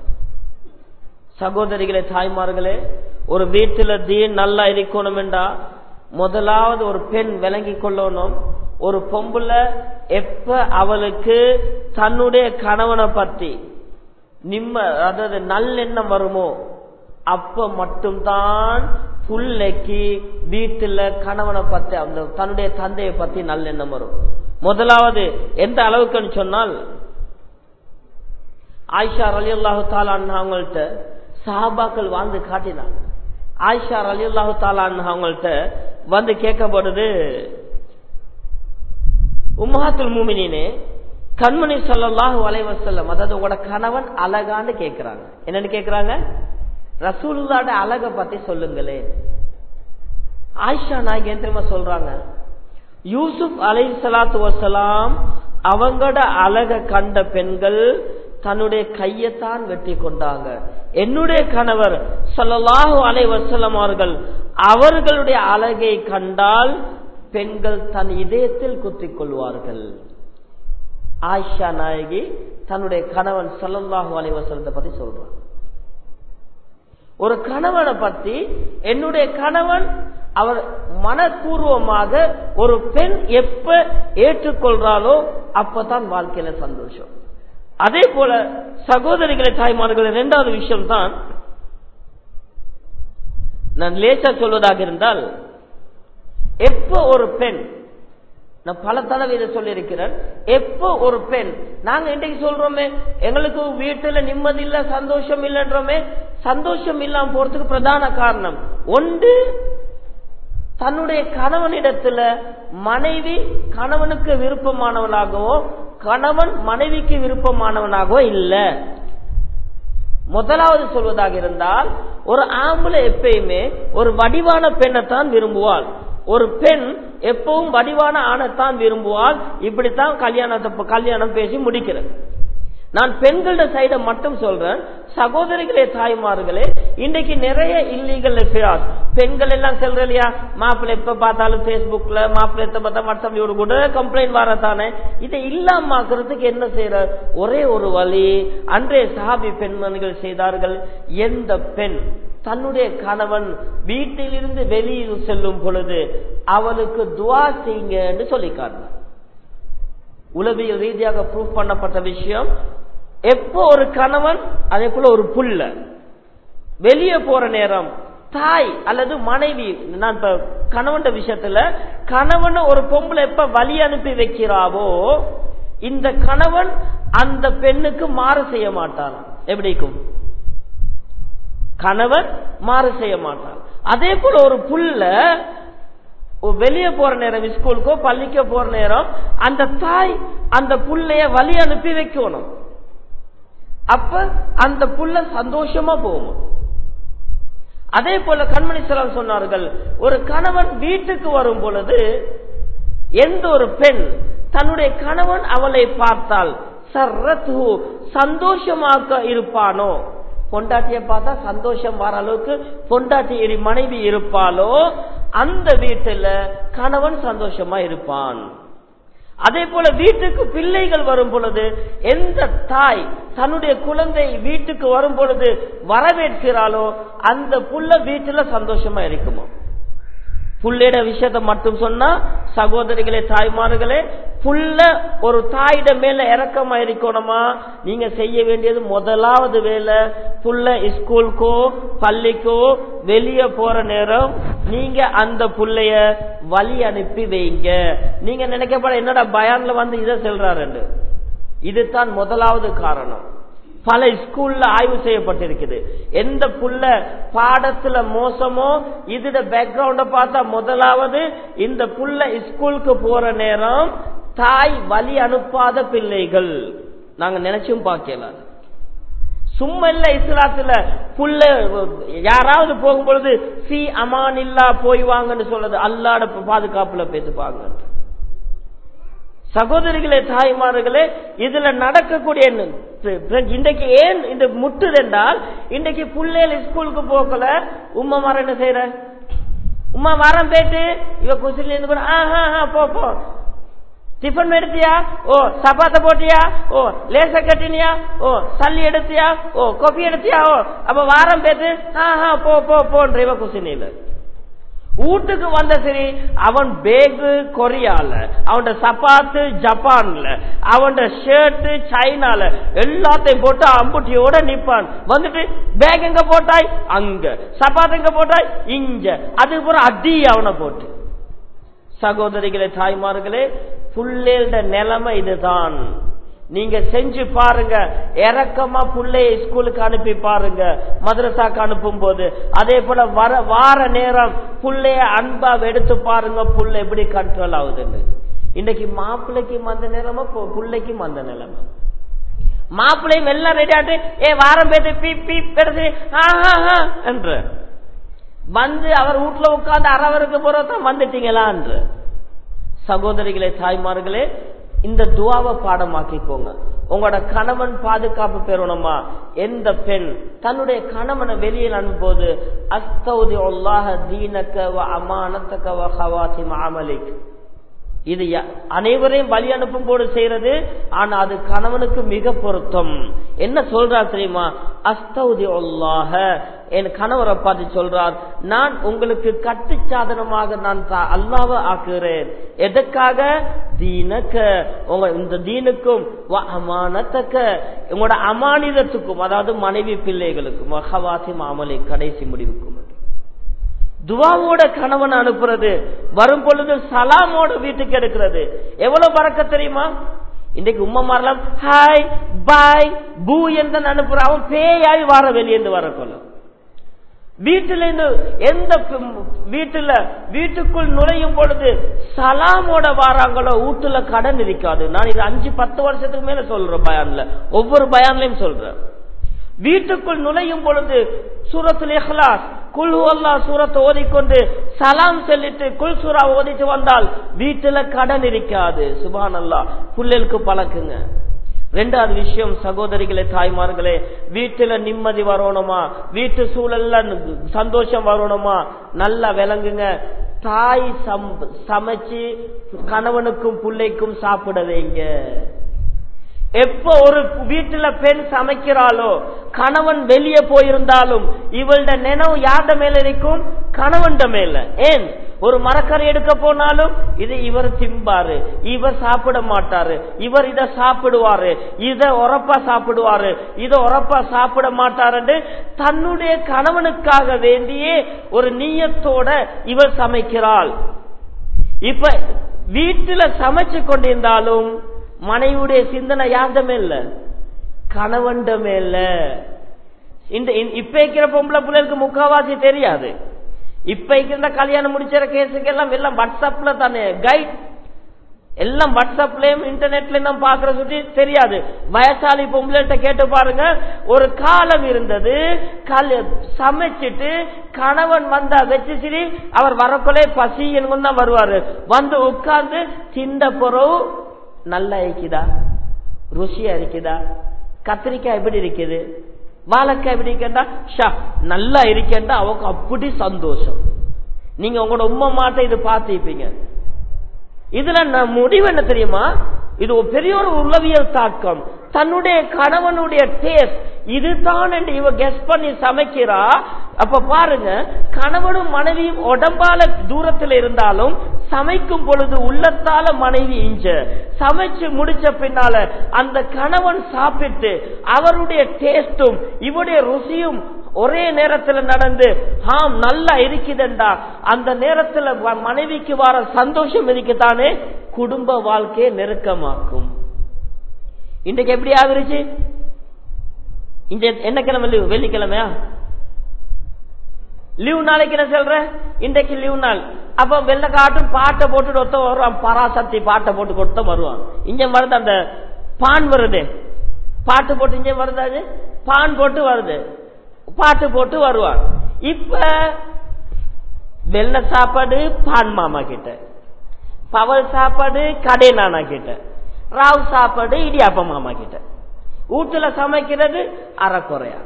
Speaker 1: சகோதரிகளே தாய்மார்களே ஒரு வீட்டுல தீன் நல்லா இருக்கணும் என்றா முதலாவது ஒரு பெண் விளங்கி கொள்ளணும் ஒரு பொம்புல எப்ப அவளுக்கு தன்னுடைய கணவனை பத்தி நிம்ம அதாவது நல்லெண்ணம் வருமோ அப்ப மட்டும்தான் புள்ளைக்கு வீட்டுல கணவனை பத்தி அந்த தன்னுடைய தந்தையை பத்தி நல்லெண்ணம் வரும் முதலாவது எந்த அளவுக்குன்னு சொன்னால் ஆயிஷா அலி அல்லாஹு தாலான் அவங்கள்ட்ட சஹாபாக்கள் வாழ்ந்து காட்டினாங்க ஆயிஷா அலி அல்லாஹு தாலான் அவங்கள்ட்ட வந்து கேட்கப்படுது உம்மஹாத்துல் மூமினினே கண்மணி சொல்லல்லாஹு அலைவசல்லம் அதாவது உங்களோட கணவன் அழகான்னு கேட்கிறாங்க என்னன்னு கேட்கிறாங்க ரசூலுல்லாட அழக பத்தி சொல்லுங்களே ஆயிஷா நாயகி என்ன தெரியுமா சொல்றாங்க யூசுப் அலை சலாத்து வசலாம் அவங்களோட அழக கண்ட பெண்கள் தன்னுடைய கையத்தான் வெட்டி கொண்டாங்க என்னுடைய கணவர் சொல்லலாஹு அலை வசலம் அவர்கள் அவர்களுடைய அழகை கண்டால் பெண்கள் தன் இதயத்தில் குத்திக் கொள்வார்கள் ஆயிஷா நாயகி தன்னுடைய கணவன் சல்லல்லாஹு அலை வசலத்தை பத்தி சொல்றாங்க ஒரு கணவனை பத்தி என்னுடைய கணவன் அவர் மனப்பூர்வமாக ஒரு பெண் எப்ப ஏற்றுக்கொள்றாலோ அப்பதான் வாழ்க்கையில சந்தோஷம் அதே போல சகோதரிகளை தாய்மார்கள் இரண்டாவது விஷயம் தான் நான் லேசா சொல்வதாக இருந்தால் எப்ப ஒரு பெண் நான் பல தடவை இதை சொல்லியிருக்கிறேன் எப்போ ஒரு பெண் நாங்க இன்றைக்கு சொல்றோமே எங்களுக்கு வீட்டுல நிம்மதி இல்ல சந்தோஷம் இல்லைன்றோமே சந்தோஷம் இல்லாம போறதுக்கு பிரதான காரணம் ஒன்று தன்னுடைய கணவனிடத்துல மனைவி கணவனுக்கு விருப்பமானவனாகவோ கணவன் மனைவிக்கு விருப்பமானவனாகவோ இல்ல முதலாவது சொல்வதாக இருந்தால் ஒரு ஆம்பளை எப்பயுமே ஒரு வடிவான பெண்ணைத்தான் விரும்புவாள் ஒரு பெண் எப்பவும் வடிவான ஆணைத்தான் விரும்புவாள் இப்படித்தான் கல்யாணத்தை கல்யாணம் பேசி முடிக்கிறது நான் பெண்களோட சைட மட்டும் சொல்றேன் சகோதரிகளே தாய்மார்களே இன்னைக்கு நிறைய இல்லீகல் அஃபேர்ஸ் பெண்கள் எல்லாம் செல்ற இல்லையா மாப்பிள்ளை எப்ப பார்த்தாலும் பேஸ்புக்ல மாப்பிள்ளை எப்ப பார்த்தா வாட்ஸ்அப்ல ஒரு கூட கம்ப்ளைண்ட் வரத்தானே இதை இல்லாம ஆக்குறதுக்கு என்ன செய்யற ஒரே ஒரு வழி அன்றைய சஹாபி பெண்மணிகள் செய்தார்கள் எந்த பெண் தன்னுடைய கணவன் வீட்டிலிருந்து வெளியில் செல்லும் பொழுது அவளுக்கு துவா செய்யுங்க என்று சொல்லி காட்டினார் உளவியல் ரீதியாக ப்ரூவ் பண்ணப்பட்ட விஷயம் எப்போ ஒரு கணவன் அதே போல ஒரு புள்ள வெளியே போற நேரம் தாய் அல்லது மனைவி நான் இப்ப கணவன் விஷயத்துல கணவன் ஒரு பொம்பளை எப்ப வழி அனுப்பி வைக்கிறாவோ இந்த கணவன் அந்த பெண்ணுக்கு மாறு செய்ய மாட்டான் எப்படிக்கும் கணவன் மாறு செய்ய மாட்டான் அதே போல ஒரு புள்ள வெளியே போற நேரம் ஸ்கூலுக்கோ பள்ளிக்கோ போற நேரம் அந்த தாய் அந்த புள்ளைய வழி அனுப்பி வைக்கணும் அப்ப அந்த புள்ள சந்தோஷமா போகும் அதே போல கண்மணி செலவு சொன்னார்கள் ஒரு கணவன் வீட்டுக்கு வரும் பொழுது எந்த ஒரு பெண் தன்னுடைய கணவன் அவளை பார்த்தால் சர்ரத்து சந்தோஷமாக இருப்பானோ பொண்டாட்டிய பார்த்தா சந்தோஷம் வர அளவுக்கு பொண்டாட்டி மனைவி இருப்பாளோ அந்த வீட்டுல கணவன் சந்தோஷமா இருப்பான் அதே போல வீட்டுக்கு பிள்ளைகள் வரும் பொழுது எந்த தாய் தன்னுடைய குழந்தை வீட்டுக்கு வரும் பொழுது வரவேற்கிறாளோ அந்த புள்ள வீட்டுல சந்தோஷமா இருக்குமா புள்ளையிட விஷயத்தை மட்டும் சொன்னா சகோதரிகளே தாய்மார்களே புள்ள ஒரு தாயிட மேல இறக்கமா இருக்கணுமா நீங்க செய்ய வேண்டியது முதலாவது வேலை புள்ள ஸ்கூலுக்கோ பள்ளிக்கோ வெளியே போற நேரம் நீங்க அந்த புள்ளைய வழி அனுப்பி வைங்க நீங்க நினைக்கப்பட என்னடா பயான்ல வந்து இதை செல்றாரு இதுதான் முதலாவது காரணம் பல ஸ்கூல்ல ஆய்வு செய்யப்பட்டிருக்குது எந்த புள்ள பாடத்துல மோசமோ இதோட பேக்ரவுண்ட பார்த்தா முதலாவது இந்த புள்ள ஸ்கூலுக்கு போற நேரம் தாய் வழி அனுப்பாத பிள்ளைகள் நாங்க நினைச்சும் பார்க்கலாம் சும்மா இல்ல இஸ்லாத்துல புள்ள யாராவது போகும்பொழுது சி அமான் இல்லா போய் வாங்கன்னு சொல்றது அல்லாட பாதுகாப்புல பேசுப்பாங்க சகோதரிகளே தாய்மார்களே இதுல நடக்கக்கூடிய இன்றைக்கு ஏன் இந்த முட்டுது என்றால் இன்றைக்கு பிள்ளைகள் ஸ்கூலுக்கு போக்கல உமா மரம் என்ன செய்யற உமா மரம் போயிட்டு இவ குசில இருந்து கூட ஆஹா போ போ டிஃபன் எடுத்தியா ஓ சப்பாத்த போட்டியா ஓ லேச கட்டினியா ஓ சல்லி எடுத்தியா ஓ கொப்பி எடுத்தியா ஓ அப்ப வாரம் பேத்து ஆஹா போ போ போன்ற இவ குசினில வீட்டுக்கு வந்த சரி அவன் பேகு கொரியால அவன் சப்பாத்து ஜப்பான்ல அவன் ஷர்ட் சைனால எல்லாத்தையும் போட்டு அம்புட்டியோட நிப்பான் வந்துட்டு பேக் எங்க போட்டாய் அங்க சப்பாத்து எங்க போட்டாய் இங்க அதுக்கப்புறம் அடி அவனை போட்டு சகோதரிகளே தாய்மார்களே புள்ளேட நிலைமை இதுதான் நீங்க செஞ்சு பாருங்க இறக்கமா புள்ளைய ஸ்கூலுக்கு அனுப்பி பாருங்க மதரசாக்கு அனுப்பும் போது அதே போல வர வார நேரம் புள்ளைய அன்பா எடுத்து பாருங்க புள்ள எப்படி கண்ட்ரோல் ஆகுதுன்னு இன்னைக்கு மாப்பிள்ளைக்கும் அந்த நிலைமை புள்ளைக்கும் அந்த நிலைமை மாப்பிள்ளையும் எல்லாம் ரெடி ஆட்டு ஏ வாரம் பேட்டு பீப் பீப் எடுத்து என்று வந்து அவர் வீட்டுல உட்கார்ந்து அறவருக்கு போறதான் வந்துட்டீங்களா என்று சகோதரிகளே தாய்மார்களே இந்த துவாவை பாடமாக்கிக்கோங்க உங்களோட கணவன் பாதுகாப்பு பெறணுமா எந்த பெண் தன்னுடைய கணவனை வெளியில் அனுப்பும்போது அஸ்தௌதி ஒல்லாஹ தீனக்க அமானத்தக்க ஹவாசி மாமலிக் இது அனைவரையும் வழி அனுப்பும் போது செய்யறது ஆனா அது கணவனுக்கு மிக பொருத்தம் என்ன சொல்றார் தெரியுமா அஸ்தௌதி ஒல்லாக என் கணவரை பார்த்து சொல்றார் நான் உங்களுக்கு கட்டு சாதனமாக நான் அல்லாவ ஆக்குகிறேன் எதற்காக தீனக்க உங்க இந்த தீனுக்கும் அமானத்தக்க உங்களோட அமானிதத்துக்கும் அதாவது மனைவி பிள்ளைகளுக்கும் மகவாசி மாமலை கடைசி முடிவுக்கும் துவாவோட கணவன் அனுப்புறது வரும் பொழுது சலாமோட வீட்டுக்கு எடுக்கிறது எவ்வளவு பறக்க தெரியுமா இன்னைக்கு உம்மா மாறலாம் ஹாய் பாய் பூ என்று அனுப்புற அவன் பேயாய் வர வெளியேந்து வரக்கொள்ள வீட்டுல இருந்து எந்த வீட்டுல வீட்டுக்குள் நுழையும் பொழுது சலாமோட வாராங்களோ வீட்டுல கடன் இருக்காது நான் இது அஞ்சு பத்து வருஷத்துக்கு மேல சொல்றேன் பயான்ல ஒவ்வொரு பயான்லயும் சொல்றேன் வீட்டுக்குள் நுழையும் பொழுது சூரத்தில் இஹ்லாஸ் குல் அல்லா சூரத்தை ஓதிக்கொண்டு சலாம் சொல்லிட்டு குல் சூரா ஓதிட்டு வந்தால் வீட்டுல கடன் இருக்காது சுபான் அல்லா புள்ளலுக்கு பழக்குங்க ரெண்டாவது விஷயம் சகோதரிகளே தாய்மார்களே வீட்டுல நிம்மதி வரணுமா வீட்டு சூழல்ல சந்தோஷம் வரணுமா நல்லா விளங்குங்க தாய் சம் சமைச்சு கணவனுக்கும் பிள்ளைக்கும் சாப்பிட வைங்க எப்ப ஒரு வீட்டுல பெண் சமைக்கிறாளோ கணவன் வெளியே போயிருந்தாலும் இவள்ட நினைவு யார்ட மேல இருக்கும் கணவன்ட மேல ஏன் ஒரு மரக்கரை எடுக்க போனாலும் இது இவர் திம்பாரு இவர் சாப்பிட மாட்டாரு இவர் இத சாப்பிடுவாரு இத உரப்பா சாப்பிடுவாரு இத உரப்பா சாப்பிட மாட்டாருன்னு தன்னுடைய கணவனுக்காக வேண்டியே ஒரு நீயத்தோட இவர் சமைக்கிறாள் இப்ப வீட்டுல சமைச்சு கொண்டிருந்தாலும் மனைவியுடைய சிந்தனை யார்டமே இல்ல கணவன்டமே இல்ல இந்த இப்ப இருக்கிற பொம்பளை பிள்ளைகளுக்கு முக்காவாசி தெரியாது இப்ப இருக்கிற கல்யாணம் முடிச்சிற கேஸுக்கு எல்லாம் எல்லாம் வாட்ஸ்அப்ல தானே கைட் எல்லாம் வாட்ஸ்அப்லயும் இன்டர்நெட்லயும் தான் பாக்குற சுற்றி தெரியாது வயசாளி பொம்பளைகிட்ட கேட்டு பாருங்க ஒரு காலம் இருந்தது சமைச்சிட்டு கணவன் வந்தா வச்சு சரி அவர் வரக்குள்ளே பசி தான் வருவாரு வந்து உட்கார்ந்து திண்ட பிறகு நல்லா இருக்குதா ருசியா இருக்குதா கத்திரிக்காய் எப்படி இருக்குது வாழைக்காய் எப்படி இருக்கா ஷா நல்லா இருக்கேன்டா அவங்க அப்படி சந்தோஷம் நீங்க உங்களோட உண்மை மாட்ட இது பார்த்திருப்பீங்க இதுல நான் முடிவு என்ன தெரியுமா இது ஒரு பெரிய ஒரு உளவியல் தாக்கம் தன்னுடைய கணவனுடைய டேஸ்ட் இதுதான் என்று இவ கெஸ் பண்ணி சமைக்கிறா அப்ப பாருங்க கணவனும் மனைவியும் உடம்பால தூரத்தில் இருந்தாலும் சமைக்கும் பொழுது உள்ளத்தால மனைவி இஞ்ச சமைச்சு முடிச்ச பின்னால அந்த கணவன் சாப்பிட்டு அவருடைய டேஸ்டும் இவருடைய ருசியும் ஒரே நேரத்துல நடந்து ஆம் நல்லா இருக்குதுண்டா அந்த நேரத்துல மனைவிக்கு வர சந்தோஷம் இருக்குதானே குடும்ப வாழ்க்கையை நெருக்கமாக்கும் இன்றைக்கு எப்படி ஆகுருச்சு இந்த என்ன கிழமை லீவ் வெள்ளிக்கிழமையா லீவ் நாளைக்கு என்ன சொல்ற இன்றைக்கு லீவ் நாள் அப்ப வெள்ள காட்டும் பாட்டை போட்டு ஒத்த வருவான் பராசக்தி பாட்டை போட்டு கொடுத்த வருவான் இங்க வருது அந்த பான் வருது பாட்டு போட்டு இங்க வருது பான் போட்டு வருது பாட்டு போட்டு வருவான் இப்ப வெள்ள சாப்பாடு பான் மாமா கிட்ட பவல் சாப்பாடு கடை நானா கிட்ட ராவ் சாப்பாடு இடியாப்ப மாமா கிட்ட வீட்டுல சமைக்கிறது அறக்குறையா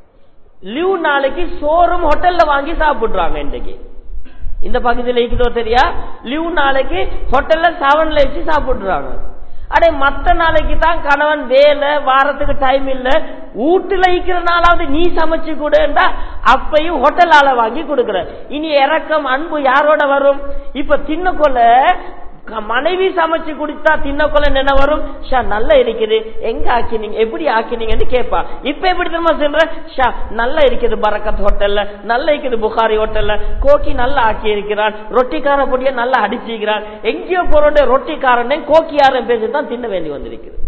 Speaker 1: லீவ் நாளைக்கு சோறும் ஹோட்டல்ல வாங்கி சாப்பிடுறாங்க இன்றைக்கு இந்த பகுதியில் இருக்குதோ தெரியா லீவ் நாளைக்கு ஹோட்டல்ல செவன்ல வச்சு சாப்பிடுறாங்க அடே மத்த நாளைக்கு தான் கணவன் வேலை வாரத்துக்கு டைம் இல்ல வீட்டுல இருக்கிற நாளாவது நீ சமைச்சு கொடுண்டா அப்பையும் ஹோட்டல் ஆள வாங்கி கொடுக்குற இனி இறக்கம் அன்பு யாரோட வரும் இப்ப தின்ன கொள்ள மனைவி சமைச்சு குடித்தா தின்ன கொள்ள நினை வரும் ஷா நல்லா இருக்குது எங்க ஆக்கினீங்க எப்படி ஆக்கினீங்கன்னு கேட்பா இப்ப எப்படி தெரியுமா சொல்ற ஷா நல்லா இருக்குது பரக்கத் ஹோட்டல்ல நல்லா இருக்குது புகாரி ஹோட்டல்ல கோக்கி நல்லா ஆக்கி இருக்கிறான் ரொட்டிக்கார பொடிய நல்லா அடிச்சிருக்கிறான் எங்கேயோ போறோட ரொட்டிக்காரன் கோக்கியாரன் பேசி தான் தின்ன வேண்டி வந்திருக்குது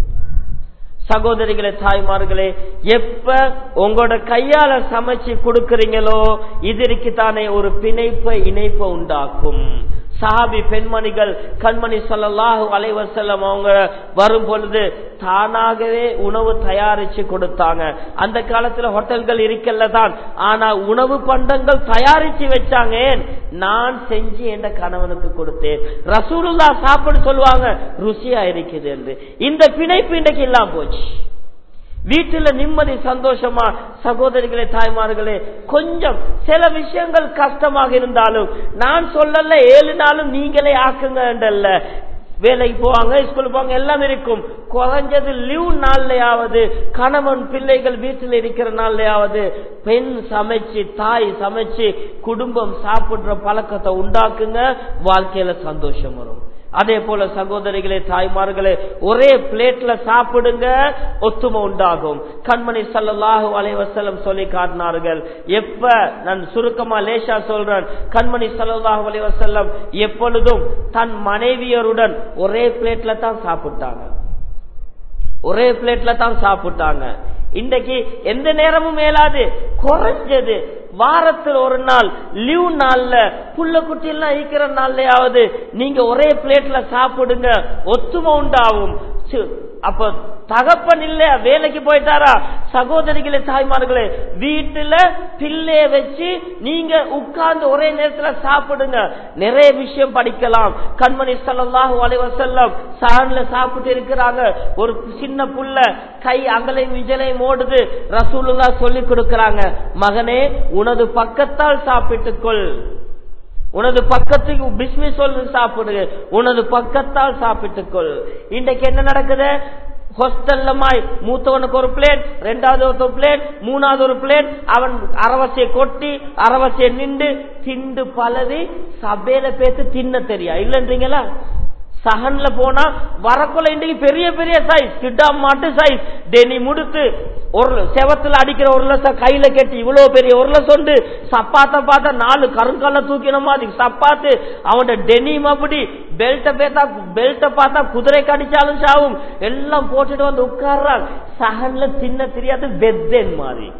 Speaker 1: சகோதரிகளே தாய்மார்களே எப்ப உங்களோட கையால சமைச்சு கொடுக்கறீங்களோ இதற்கு தானே ஒரு பிணைப்பை இணைப்பை உண்டாக்கும் சஹாபி பெண்மணிகள் கண்மணி சொல்லலாஹு அலைவசல்லம் அவங்க வரும் பொழுது தானாகவே உணவு தயாரிச்சு கொடுத்தாங்க அந்த காலத்துல ஹோட்டல்கள் இருக்கல்ல தான் ஆனா உணவு பண்டங்கள் தயாரிச்சு வச்சாங்க ஏன் நான் செஞ்சு என்ற கணவனுக்கு கொடுத்தேன் ரசூலுல்லா சாப்பிட சொல்லுவாங்க ருசியா இருக்குது என்று இந்த பிணைப்பு இன்றைக்கு இல்லாம போச்சு வீட்டுல நிம்மதி சந்தோஷமா சகோதரிகளே தாய்மார்களே கொஞ்சம் சில விஷயங்கள் கஷ்டமாக இருந்தாலும் நான் சொல்லல ஏழு நாளும் நீங்களே ஆக்குங்கன்றல்ல வேலைக்கு போவாங்க ஸ்கூலுக்கு போவாங்க எல்லாம் இருக்கும் குறைஞ்சது லீவ் நாள்லயாவது கணவன் பிள்ளைகள் வீட்டில் இருக்கிற நாள்லயாவது பெண் சமைச்சு தாய் சமைச்சு குடும்பம் சாப்பிடுற பழக்கத்தை உண்டாக்குங்க வாழ்க்கையில சந்தோஷம் வரும் அதே போல சகோதரிகளே தாய்மார்களே ஒரே பிளேட்ல சாப்பிடுங்க ஒத்துமை உண்டாகும் கண்மணி சல்லல்லாஹு அலைவசல்லம் சொல்லி காட்டினார்கள் எப்ப நான் சுருக்கமா லேசா சொல்றேன் கண்மணி சல்லல்லாஹு அலைவசல்லம் எப்பொழுதும் தன் மனைவியருடன் ஒரே பிளேட்ல தான் சாப்பிட்டாங்க ஒரே பிளேட்ல தான் சாப்பிட்டாங்க இன்றைக்கு எந்த நேரமும் மேலாது குறைஞ்சது வாரத்தில் ஒரு நாள் லீவ் நாள்ல புள்ள குட்டி எல்லாம் இருக்கிற நாள்லயாவது நீங்க ஒரே பிளேட்ல சாப்பிடுங்க ஒத்துமை உண்டாகும் அப்ப தகப்பன் இல்ல வேலைக்கு போயிட்டாரா சகோதரிகளே தாய்மார்களே வீட்டுல பிள்ளைய வச்சு நீங்க உட்கார்ந்து ஒரே நேரத்துல சாப்பிடுங்க நிறைய விஷயம் படிக்கலாம் கண்மணி ஸல்லல்லாஹு அலைஹி வஸல்லம் சான்ல சாப்பிட்டு இருக்கிறாங்க ஒரு சின்ன புள்ள கை அகலையும் விஜலையும் ஓடுது ரசூலுல்லாஹ் சொல்லி கொடுக்கறாங்க மகனே உனது பக்கத்தால் சாப்பிட்டுக் கொள் உனது பக்கத்துக்கு பிஸ்மி சொல்லு சாப்பிடு உனது பக்கத்தால் சாப்பிட்டுக்கொள் இன்றைக்கு என்ன நடக்குது ஹாஸ்டல்ல மாய் மூத்தவனுக்கு ஒரு பிளேட் ரெண்டாவது ஒரு பிளேட் மூணாவது ஒரு பிளேட் அவன் அரவசையை கொட்டி அரவசையை நின்று திண்டு பலவி சபையில பேத்து தின்ன தெரியா இல்லன்றீங்களா சகன்ல போனா வரக்குள்ள இன்றைக்கு பெரிய பெரிய சைஸ் கிட்டா மாட்டு சைஸ் டெனி முடுத்து ஒரு செவத்துல அடிக்கிற ஒரு லட்சம் கையில கட்டி இவ்வளவு பெரிய ஒரு லட்சம் உண்டு சப்பாத்த பார்த்தா நாலு கருங்கல்ல தூக்கின மாதிரி சப்பாத்து அவனோட டெனிம் அப்படி பெல்ட்ட பேத்தா பெல்ட்ட பார்த்தா குதிரை கடிச்சாலும் சாவும் எல்லாம் போட்டுட்டு வந்து உட்கார்றான் சகன்ல தின்ன தெரியாது வெத்தேன் மாதிரி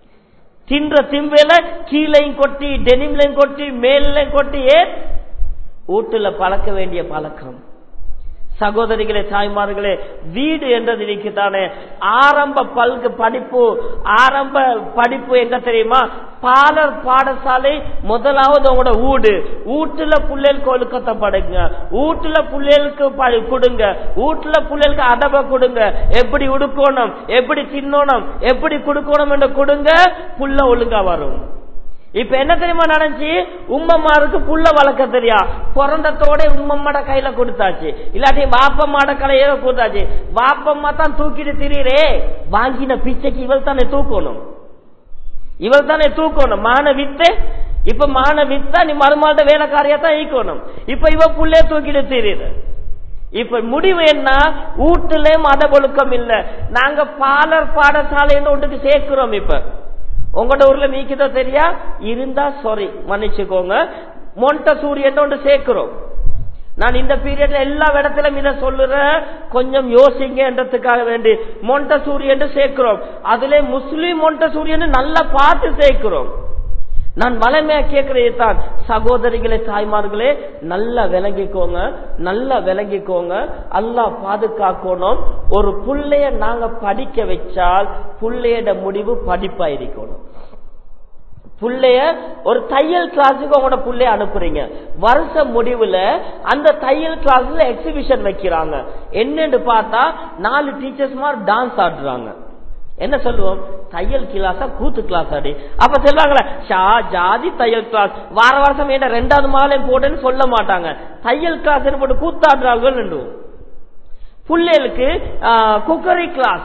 Speaker 1: தின்ற திம்பையில கீழையும் கொட்டி டெனிம்லையும் கொட்டி மேலையும் கொட்டி ஏன் வீட்டுல பழக்க வேண்டிய பழக்கம் சகோதரிகளே தாய்மார்களே வீடு என்றது இருக்குதானே ஆரம்ப பல்கு படிப்பு ஆரம்ப படிப்பு எங்க தெரியுமா பாலர் பாடசாலை முதலாவது உங்களோட வீடு வீட்டுல புள்ளைகளுக்கு ஒழுக்கத்தை படுங்க வீட்டுல புள்ளைகளுக்கு ப- கொடுங்க வீட்டுல புள்ளைகளுக்கு அதப கொடுங்க எப்படி உடுக்கணும் எப்படி தின்னணும் எப்படி கொடுக்கணும் என்று கொடுங்க புள்ள ஒழுங்கா வரும் இப்ப என்ன தெரியுமா நடந்துச்சு உம்மம்மாருக்கு புள்ள வளர்க்க தெரியா பிறந்தத்தோட உம்மம்மாட கையில கொடுத்தாச்சு இல்லாட்டி வாப்பம்மாட கையில கொடுத்தாச்சு வாப்பம்மா தான் தூக்கிட்டு திரியறே வாங்கின பிச்சைக்கு இவள் தானே தூக்கணும் இவள் தானே தூக்கணும் மான வித்து இப்ப மான வித்தா நீ மறுமாட்ட வேலைக்காரியா தான் ஈக்கணும் இப்ப இவ புள்ளைய தூக்கிட்டு தெரியுது இப்ப முடிவு என்ன வீட்டுல மத ஒழுக்கம் இல்ல நாங்க பாலர் பாடசாலைன்னு ஒன்றுக்கு சேர்க்கிறோம் இப்ப உங்களோட ஊர்ல நீக்குதோ தெரியா இருந்தா சாரி மன்னிச்சுக்கோங்க மொண்ட சூரியன் ஒன்று சேர்க்கிறோம் நான் இந்த பீரியட்ல எல்லா இடத்திலும் இதை சொல்லுறேன் கொஞ்சம் யோசிங்கன்றதுக்காக வேண்டி மொண்ட சூரியன் சேர்க்கிறோம் அதுல முஸ்லீம் மொண்ட சூரியன் நல்லா பார்த்து சேர்க்கிறோம் நான் வளமையா கேட்கிறதே தான் சகோதரிகளே தாய்மார்களே நல்லா விளங்கிக்கோங்க நல்லா விளங்கிக்கோங்க அல்லாஹ் பாதுகாக்கணும் ஒரு புள்ளைய நாங்க படிக்க வச்சால் புள்ளையோட முடிவு படிப்பா இருக்கணும் புள்ளைய ஒரு தையல் கிளாஸுக்கு உங்களோட புள்ளைய அனுப்புறீங்க வருஷ முடிவுல அந்த தையல் கிளாஸ்ல எக்ஸிபிஷன் வைக்கிறாங்க என்னன்னு பார்த்தா நாலு டீச்சர்ஸ் மாதிரி டான்ஸ் ஆடுறாங்க என்ன சொல்லுவோம் தையல் கிளாஸா கூத்து கிளாஸ் அடி அப்ப சொல்றாங்களே ஷா ஜாதி தையல் கிளாஸ் வார வருஷம் என்ன ரெண்டாவது மாலையும் போட்டேன்னு சொல்ல மாட்டாங்க தையல் கிளாஸ் போட்டு கூத்தாடுறார்கள் புள்ளைகளுக்கு குக்கரி கிளாஸ்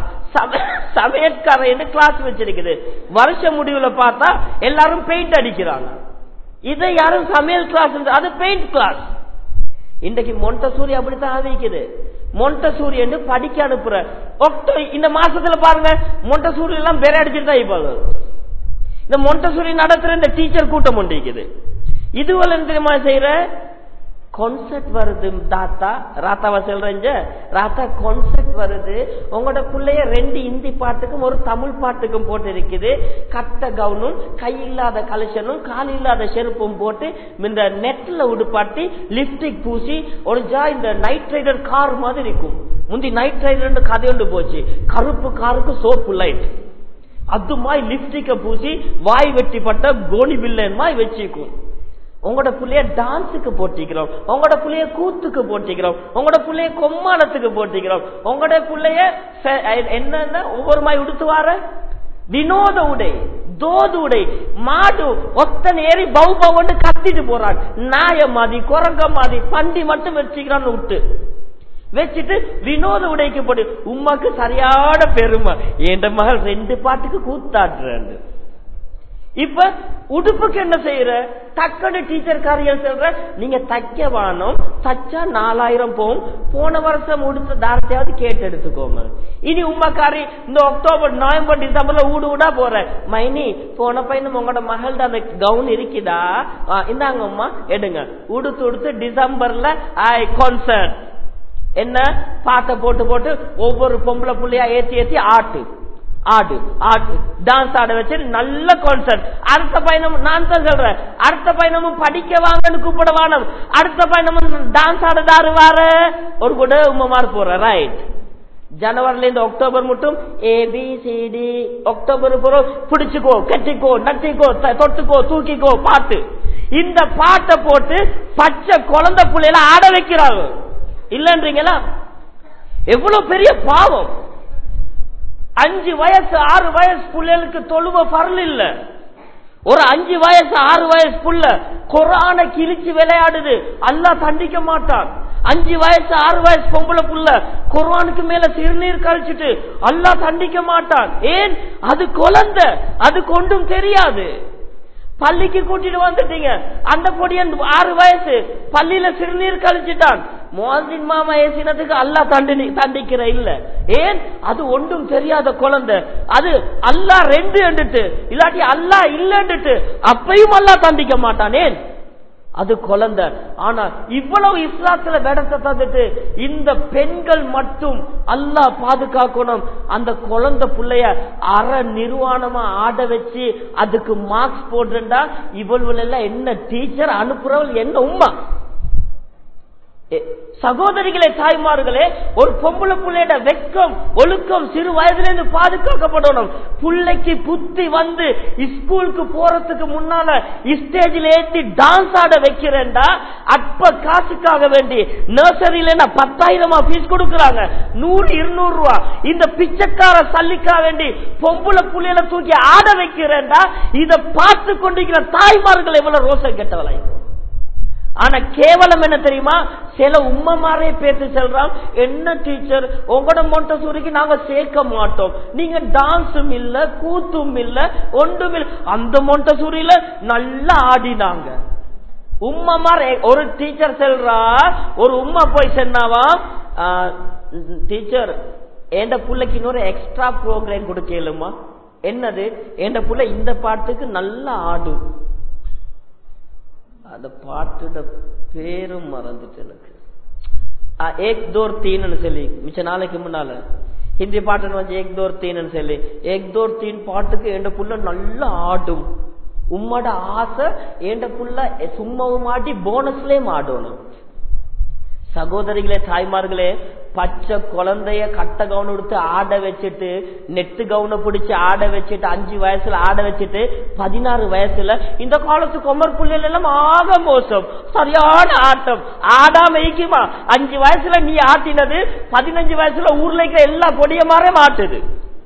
Speaker 1: சமையற்கரை கிளாஸ் வச்சிருக்குது வருஷ முடிவுல பார்த்தா எல்லாரும் பெயிண்ட் அடிக்கிறாங்க இதை யாரும் சமையல் கிளாஸ் அது பெயிண்ட் கிளாஸ் இன்றைக்கு மொண்டசூரி அப்படித்தான் ஆதிக்குது மொண்டசூரி என்று படிக்க அனுப்புற ஒக்டோ இந்த மாசத்துல பாருங்க மொண்டசூரி எல்லாம் வேற அடிச்சுட்டு தான் இருப்பாங்க இந்த மொண்டசூரி நடத்துற இந்த டீச்சர் கூட்டம் ஒன்றிக்குது இதுவரை தெரியுமா செய்யற கான்செர்ட் வருது தாத்தா ராத்தாவா சொல்றேங்க ராத்தா கான்செர்ட் வருது உங்களோட பிள்ளைய ரெண்டு இந்தி பாட்டுக்கும் ஒரு தமிழ் பாட்டுக்கும் போட்டு இருக்குது கட்ட கவுனும் கை இல்லாத கலெக்ஷனும் கால் இல்லாத செருப்பும் போட்டு இந்த நெட்ல உடுப்பாட்டி லிப்டிக் பூசி ஒரு ஜா இந்த நைட் ரைடர் கார் மாதிரி இருக்கும் முந்தி நைட் ரைடர் கதை ஒன்று போச்சு கருப்பு காருக்கு சோப்பு லைட் அது மாதிரி லிப்டிக்க பூசி வாய் வெட்டிப்பட்ட கோனி பில்லன் மாதிரி வச்சுக்கும் உங்களோட புள்ளைய டான்ஸுக்கு போட்டிக்கிறோம் உங்களோட புள்ளைய கூத்துக்கு போட்டிக்கிறோம் உங்களோட புள்ளைய கொம்மாளத்துக்கு போட்டிக்கிறோம் உங்களோட புள்ளைய என்னன்னா ஒவ்வொரு மாதிரி உடுத்துவார வினோத உடை தோது உடை மாடு ஒத்தன் ஏறி பவு பவுன்னு கத்திட்டு போறான் நாய மாதிரி குரங்க மாதிரி பண்டி மட்டும் வச்சுக்கிறான்னு விட்டு வச்சுட்டு வினோத உடைக்கு போட்டு உமாக்கு சரியான பெருமை என் மகள் ரெண்டு பாட்டுக்கு கூத்தாடுறேன் இப்ப உடுப்புக்கு என்ன செய்யற டக்குனு டீச்சர் காரியல் சொல்ற நீங்க தைக்க வானம் தச்சா நாலாயிரம் போகும் போன வருஷம் உடுத்த தாரத்தையாவது கேட்டு எடுத்துக்கோங்க இனி உமாக்காரி இந்த அக்டோபர் நவம்பர் டிசம்பர்ல ஊடு ஊடா போற மைனி போன பையன் உங்களோட மகள்ட அந்த கவுன் இருக்குதா இந்தாங்க அம்மா எடுங்க உடுத்து உடுத்து டிசம்பர்ல ஐ கான்சர்ட் என்ன பாட்டை போட்டு போட்டு ஒவ்வொரு பொம்பளை புள்ளையா ஏத்தி ஏத்தி ஆட்டு ஆடு ஆடு டான்ஸ் ஆட வச்சு நல்ல கான்சர்ட் அடுத்த பயணம் நான் தான் சொல்றேன் அடுத்த பயணமும் படிக்க வாங்கன்னு கூப்பிட வானம் அடுத்த பயணமும் டான்ஸ் ஆட தாரு வார ஒரு கூட உம்மமார் போற ரைட் ஜனவரில இருந்து அக்டோபர் மட்டும் ஏபிசிடி அக்டோபர் பூரா பிடிச்சுக்கோ கட்டிக்கோ நட்டிக்கோ த- தொட்டுக்கோ தூக்கிக்கோ பாட்டு இந்த பாட்டை போட்டு பச்சை குழந்தை பிள்ளைல ஆட வைக்கிறாங்க இல்லன்றீங்களா எவ்வளவு பெரிய பாவம் அஞ்சு வயசு ஆறு வயசு பிள்ளைகளுக்கு தொழுவ பரல் இல்ல ஒரு அஞ்சு வயசு ஆறு வயசு புள்ள குரான கிழிச்சு விளையாடுது அல்லாஹ் தண்டிக்க மாட்டான் அஞ்சு வயசு ஆறு வயசு பொம்பளை புள்ள குர்ஆனுக்கு மேல சிறுநீர் கழிச்சிட்டு அல்லாஹ் தண்டிக்க மாட்டான் ஏன் அது குழந்தை அது கொண்டும் தெரியாது பள்ளிக்கு கூட்டிட்டு வந்துட்டீங்க அந்த பொடியன் ஆறு வயசு பள்ளியில சிறுநீர் கழிச்சிட்டான் மோதின் மாமா ஏசினத்துக்கு அல்லாஹ் தண்டி தண்டிக்கிற இல்ல ஏன் அது ஒன்றும் தெரியாத குழந்தை அது அல்லாஹ் ரெண்டு என்றுட்டு இல்லாட்டி அல்லாஹ் இல்லன்னுட்டு அப்பையும் அல்லாஹ் தண்டிக்க மாட்டான் ஏன் அது குழந்தை ஆனா இவ்வளவு இஸ்லாத்துல வேடத்தை தந்துட்டு இந்த பெண்கள் மட்டும் அல்லாஹ் பாதுகாக்கணும் அந்த குழந்தை பிள்ளைய அற நிர்வாணமா ஆட வச்சு அதுக்கு மார்க்ஸ் போட்டுண்டா இவள்கள் எல்லாம் என்ன டீச்சர் அனுப்புறவள் என்ன உம்மா எ- சகோதரிகளே தாய்மார்களே ஒரு பொம்பளை புள்ளையோட வெக்கம் ஒழுக்கம் சிறு வயதுல இருந்து பாதுகாக்கப்படணும் புள்ளைக்கு புத்தி வந்து ஸ்கூலுக்கு போறதுக்கு முன்னால ஸ்டேஜில் ஏத்தி டான்ஸ் ஆட வைக்கிறேன்டா அற்ப காசுக்காக வேண்டி நர்சரியில என்ன பத்தாயிரமா ஃபீஸ் கொடுக்கறாங்க நூறு இருநூறு ரூபா இந்த பிச்சைக்கார சல்லிக்கா வேண்டி பொம்பளை புள்ளையில தூக்கி ஆட வைக்கிறேன்டா இத பார்த்து கொண்டிருக்கிற தாய்மார்கள் எவ்வளவு ரோசம் கெட்டவளை ஆனா கேவலம் என்ன தெரியுமா சில உம்மமாரே பேசி செல்றான் என்ன டீச்சர் உங்களோட மொண்டசூரிக்கு நாங்க சேர்க்க மாட்டோம் நீங்க டான்ஸும் இல்ல கூத்தும் இல்ல ஒன்றும் இல்ல அந்த மொண்டசூரியில நல்லா ஆடினாங்க உம்மமார் எ- ஒரு டீச்சர் செல்றா ஒரு உம்மா போய் சொன்னாவா டீச்சர் என் பிள்ளைக்கு இன்னொரு எக்ஸ்ட்ரா ப்ரோக்ராம் கொடுக்கலுமா என்னது என் புள்ள இந்த பாட்டுக்கு நல்லா ஆடும் அந்த பாட்டோட பேரும் மறந்துட்டு எனக்கு ஆ, ஏக் தோர் தீன்னு சொல்லி மிச்ச நாளைக்கு முன்னால ஹிந்தி பாட்டுன்னு வந்து ஏக் தோர் தீன்னு சொல்லி ஏக் தோர் தீன் பாட்டுக்கு என் புள்ள நல்லா ஆடும் உம்மோட ஆசை என் புள்ள சும்மாவும் ஆடி போனஸ்லயும் ஆடணும் சகோதரிகளே தாய்மார்களே பச்சை குழந்தைய கட்ட கவுன் எடுத்து ஆட வச்சுட்டு நெட்டு கவுனை பிடிச்சு ஆட வச்சுட்டு அஞ்சு வயசுல ஆட வச்சுட்டு பதினாறு வயசுல இந்த காலத்து கொமர் புள்ளைகள் எல்லாம் ஆக மோசம் சரியான ஆட்டம் ஆடாம இருக்குமா அஞ்சு வயசுல நீ ஆட்டினது பதினஞ்சு வயசுல ஊர்ல இருக்கிற எல்லா பொடிய மாறே மாட்டுது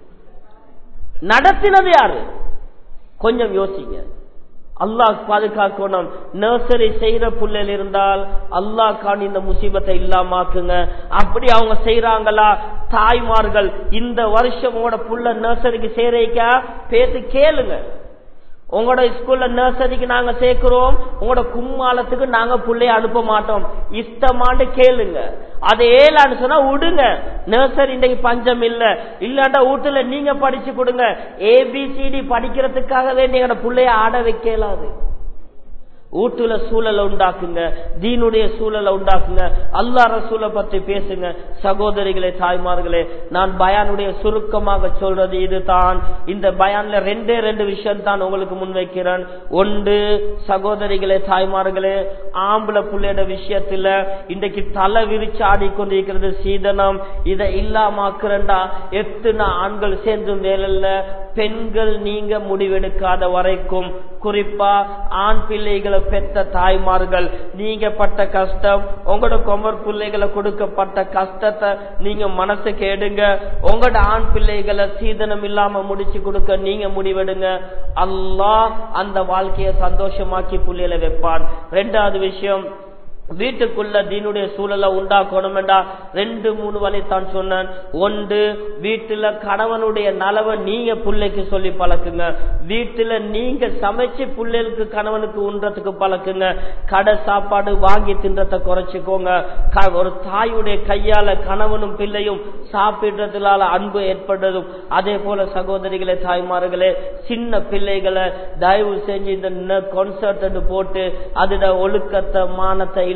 Speaker 1: நடத்தினது யாரு கொஞ்சம் யோசிங்க அல்லாஹ் பாதுகாக்கணும் நர்சரி செய்யற புள்ளைகள் இருந்தால் அல்லாஹ் காணி இந்த முசீபத்தை இல்லாமாக்குங்க அப்படி அவங்க செய்யறாங்களா தாய்மார்கள் இந்த வருஷம் உங்களோட புள்ள நர்சரிக்கு சேரைக்கா பேத்து கேளுங்க உங்களோட ஸ்கூல்ல நர்சரிக்கு நாங்க சேர்க்கிறோம் உங்களோட கும்மாளத்துக்கு நாங்க புள்ளைய அனுப்ப மாட்டோம் இஷ்டமாண்டு கேளுங்க அது ஏலான்னு சொன்னா விடுங்க நர்சரி இன்றைக்கு பஞ்சம் இல்ல இல்லாண்டா வீட்டுல நீங்க படிச்சு கொடுங்க ஏபிசிடி படிக்கிறதுக்காக வேண்டி எங்களோட புள்ளைய ஆட வைக்கலாது வீட்டுல சூழலை உண்டாக்குங்க தீனுடைய சூழலை உண்டாக்குங்க அல்லா ரசூலை பற்றி பேசுங்க சகோதரிகளே தாய்மார்களே நான் பயானுடைய சுருக்கமாக சொல்றது இதுதான் இந்த பயான்ல ரெண்டே ரெண்டு விஷயம் தான் உங்களுக்கு முன்வைக்கிறேன் ஒன்று சகோதரிகளே தாய்மார்களே ஆம்பளை புள்ளையோட விஷயத்துல இன்றைக்கு தலை விரிச்சு ஆடிக்கொண்டிருக்கிறது சீதனம் இதை இல்லாமாக்குறண்டா எத்தனை ஆண்கள் சேர்ந்தும் வேலையில பெண்கள் நீங்க முடிவெடுக்காத வரைக்கும் குறிப்பா ஆண் பிள்ளைகளை பெற்ற தாய்மார்கள் நீங்க பட்ட கஷ்டம் உங்களோட கொமர் பிள்ளைகளை கொடுக்கப்பட்ட கஷ்டத்தை நீங்க மனசு கேடுங்க உங்களோட ஆண் பிள்ளைகளை சீதனம் இல்லாம முடிச்சு கொடுக்க நீங்க முடிவெடுங்க அல்லாஹ் அந்த வாழ்க்கையை சந்தோஷமாக்கி புள்ளையில வைப்பான் ரெண்டாவது விஷயம் வீட்டுக்குள்ள தீனுடைய சூழலை உண்டாக்கணும்டா ரெண்டு மூணு வழி தான் சொன்னேன் ஒன்று வீட்டுல கணவனுடைய நலவை நீங்க பிள்ளைக்கு சொல்லி பழக்குங்க வீட்டுல நீங்க சமைச்சு பிள்ளைகளுக்கு கணவனுக்கு உண்றதுக்கு பழக்குங்க கடை சாப்பாடு வாங்கி தின்றத குறைச்சிக்கோங்க க- ஒரு தாயுடைய கையால கணவனும் பிள்ளையும் சாப்பிடுறதுனால அன்பு ஏற்படுறதும் அதே போல சகோதரிகளே தாய்மார்களே சின்ன பிள்ளைகளை தயவு செஞ்சு இந்த கான்சர்ட் போட்டு அதோட ஒழுக்கத்தை மானத்தை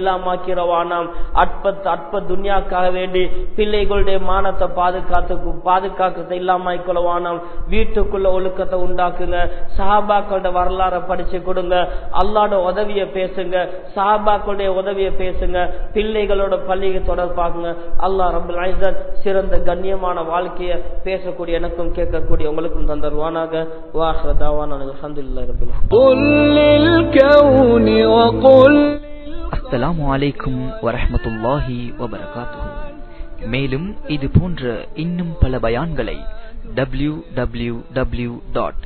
Speaker 1: இல்லாமாக்கிறவானாம் அற்ப அற்ப துன்யாக்காக வேண்டி பிள்ளைகளுடைய மானத்தை பாதுகாத்து பாதுகாக்கத்தை இல்லாமக்கொள்ளவானாம் வீட்டுக்குள்ள ஒழுக்கத்தை உண்டாக்குங்க சஹாபாக்களோட வரலாறை படிச்சு கொடுங்க அல்லாட உதவிய பேசுங்க சஹாபாக்களுடைய உதவிய பேசுங்க பிள்ளைகளோட பள்ளியை தொடர்பாக்குங்க அல்லாஹ் ரபுல் ஐசன் சிறந்த கண்ணியமான வாழ்க்கைய பேசக்கூடிய எனக்கும் கேட்கக்கூடிய உங்களுக்கும் தந்தருவானாக வாஹ்ரதாவான அல்ஹம்துலில்லாஹி ரபில்
Speaker 2: قل للكون وقل
Speaker 3: அஸ்ஸலாமு அலைக்கும் வரஹ்மத்துல்லாஹி வபரகாத்துஹு மேலும் இது போன்ற இன்னும் பல பயான்களை W W W dot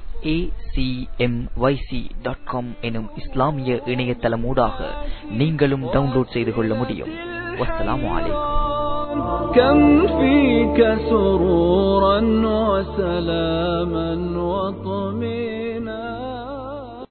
Speaker 3: dot com எனும் இஸ்லாமிய இணையதளமூடாக நீங்களும் டவுன்லோட் செய்து கொள்ள முடியும் வஸ்ஸலாமு அலைக்கும்
Speaker 2: كم فيك سرورا وسلاما وطمئنا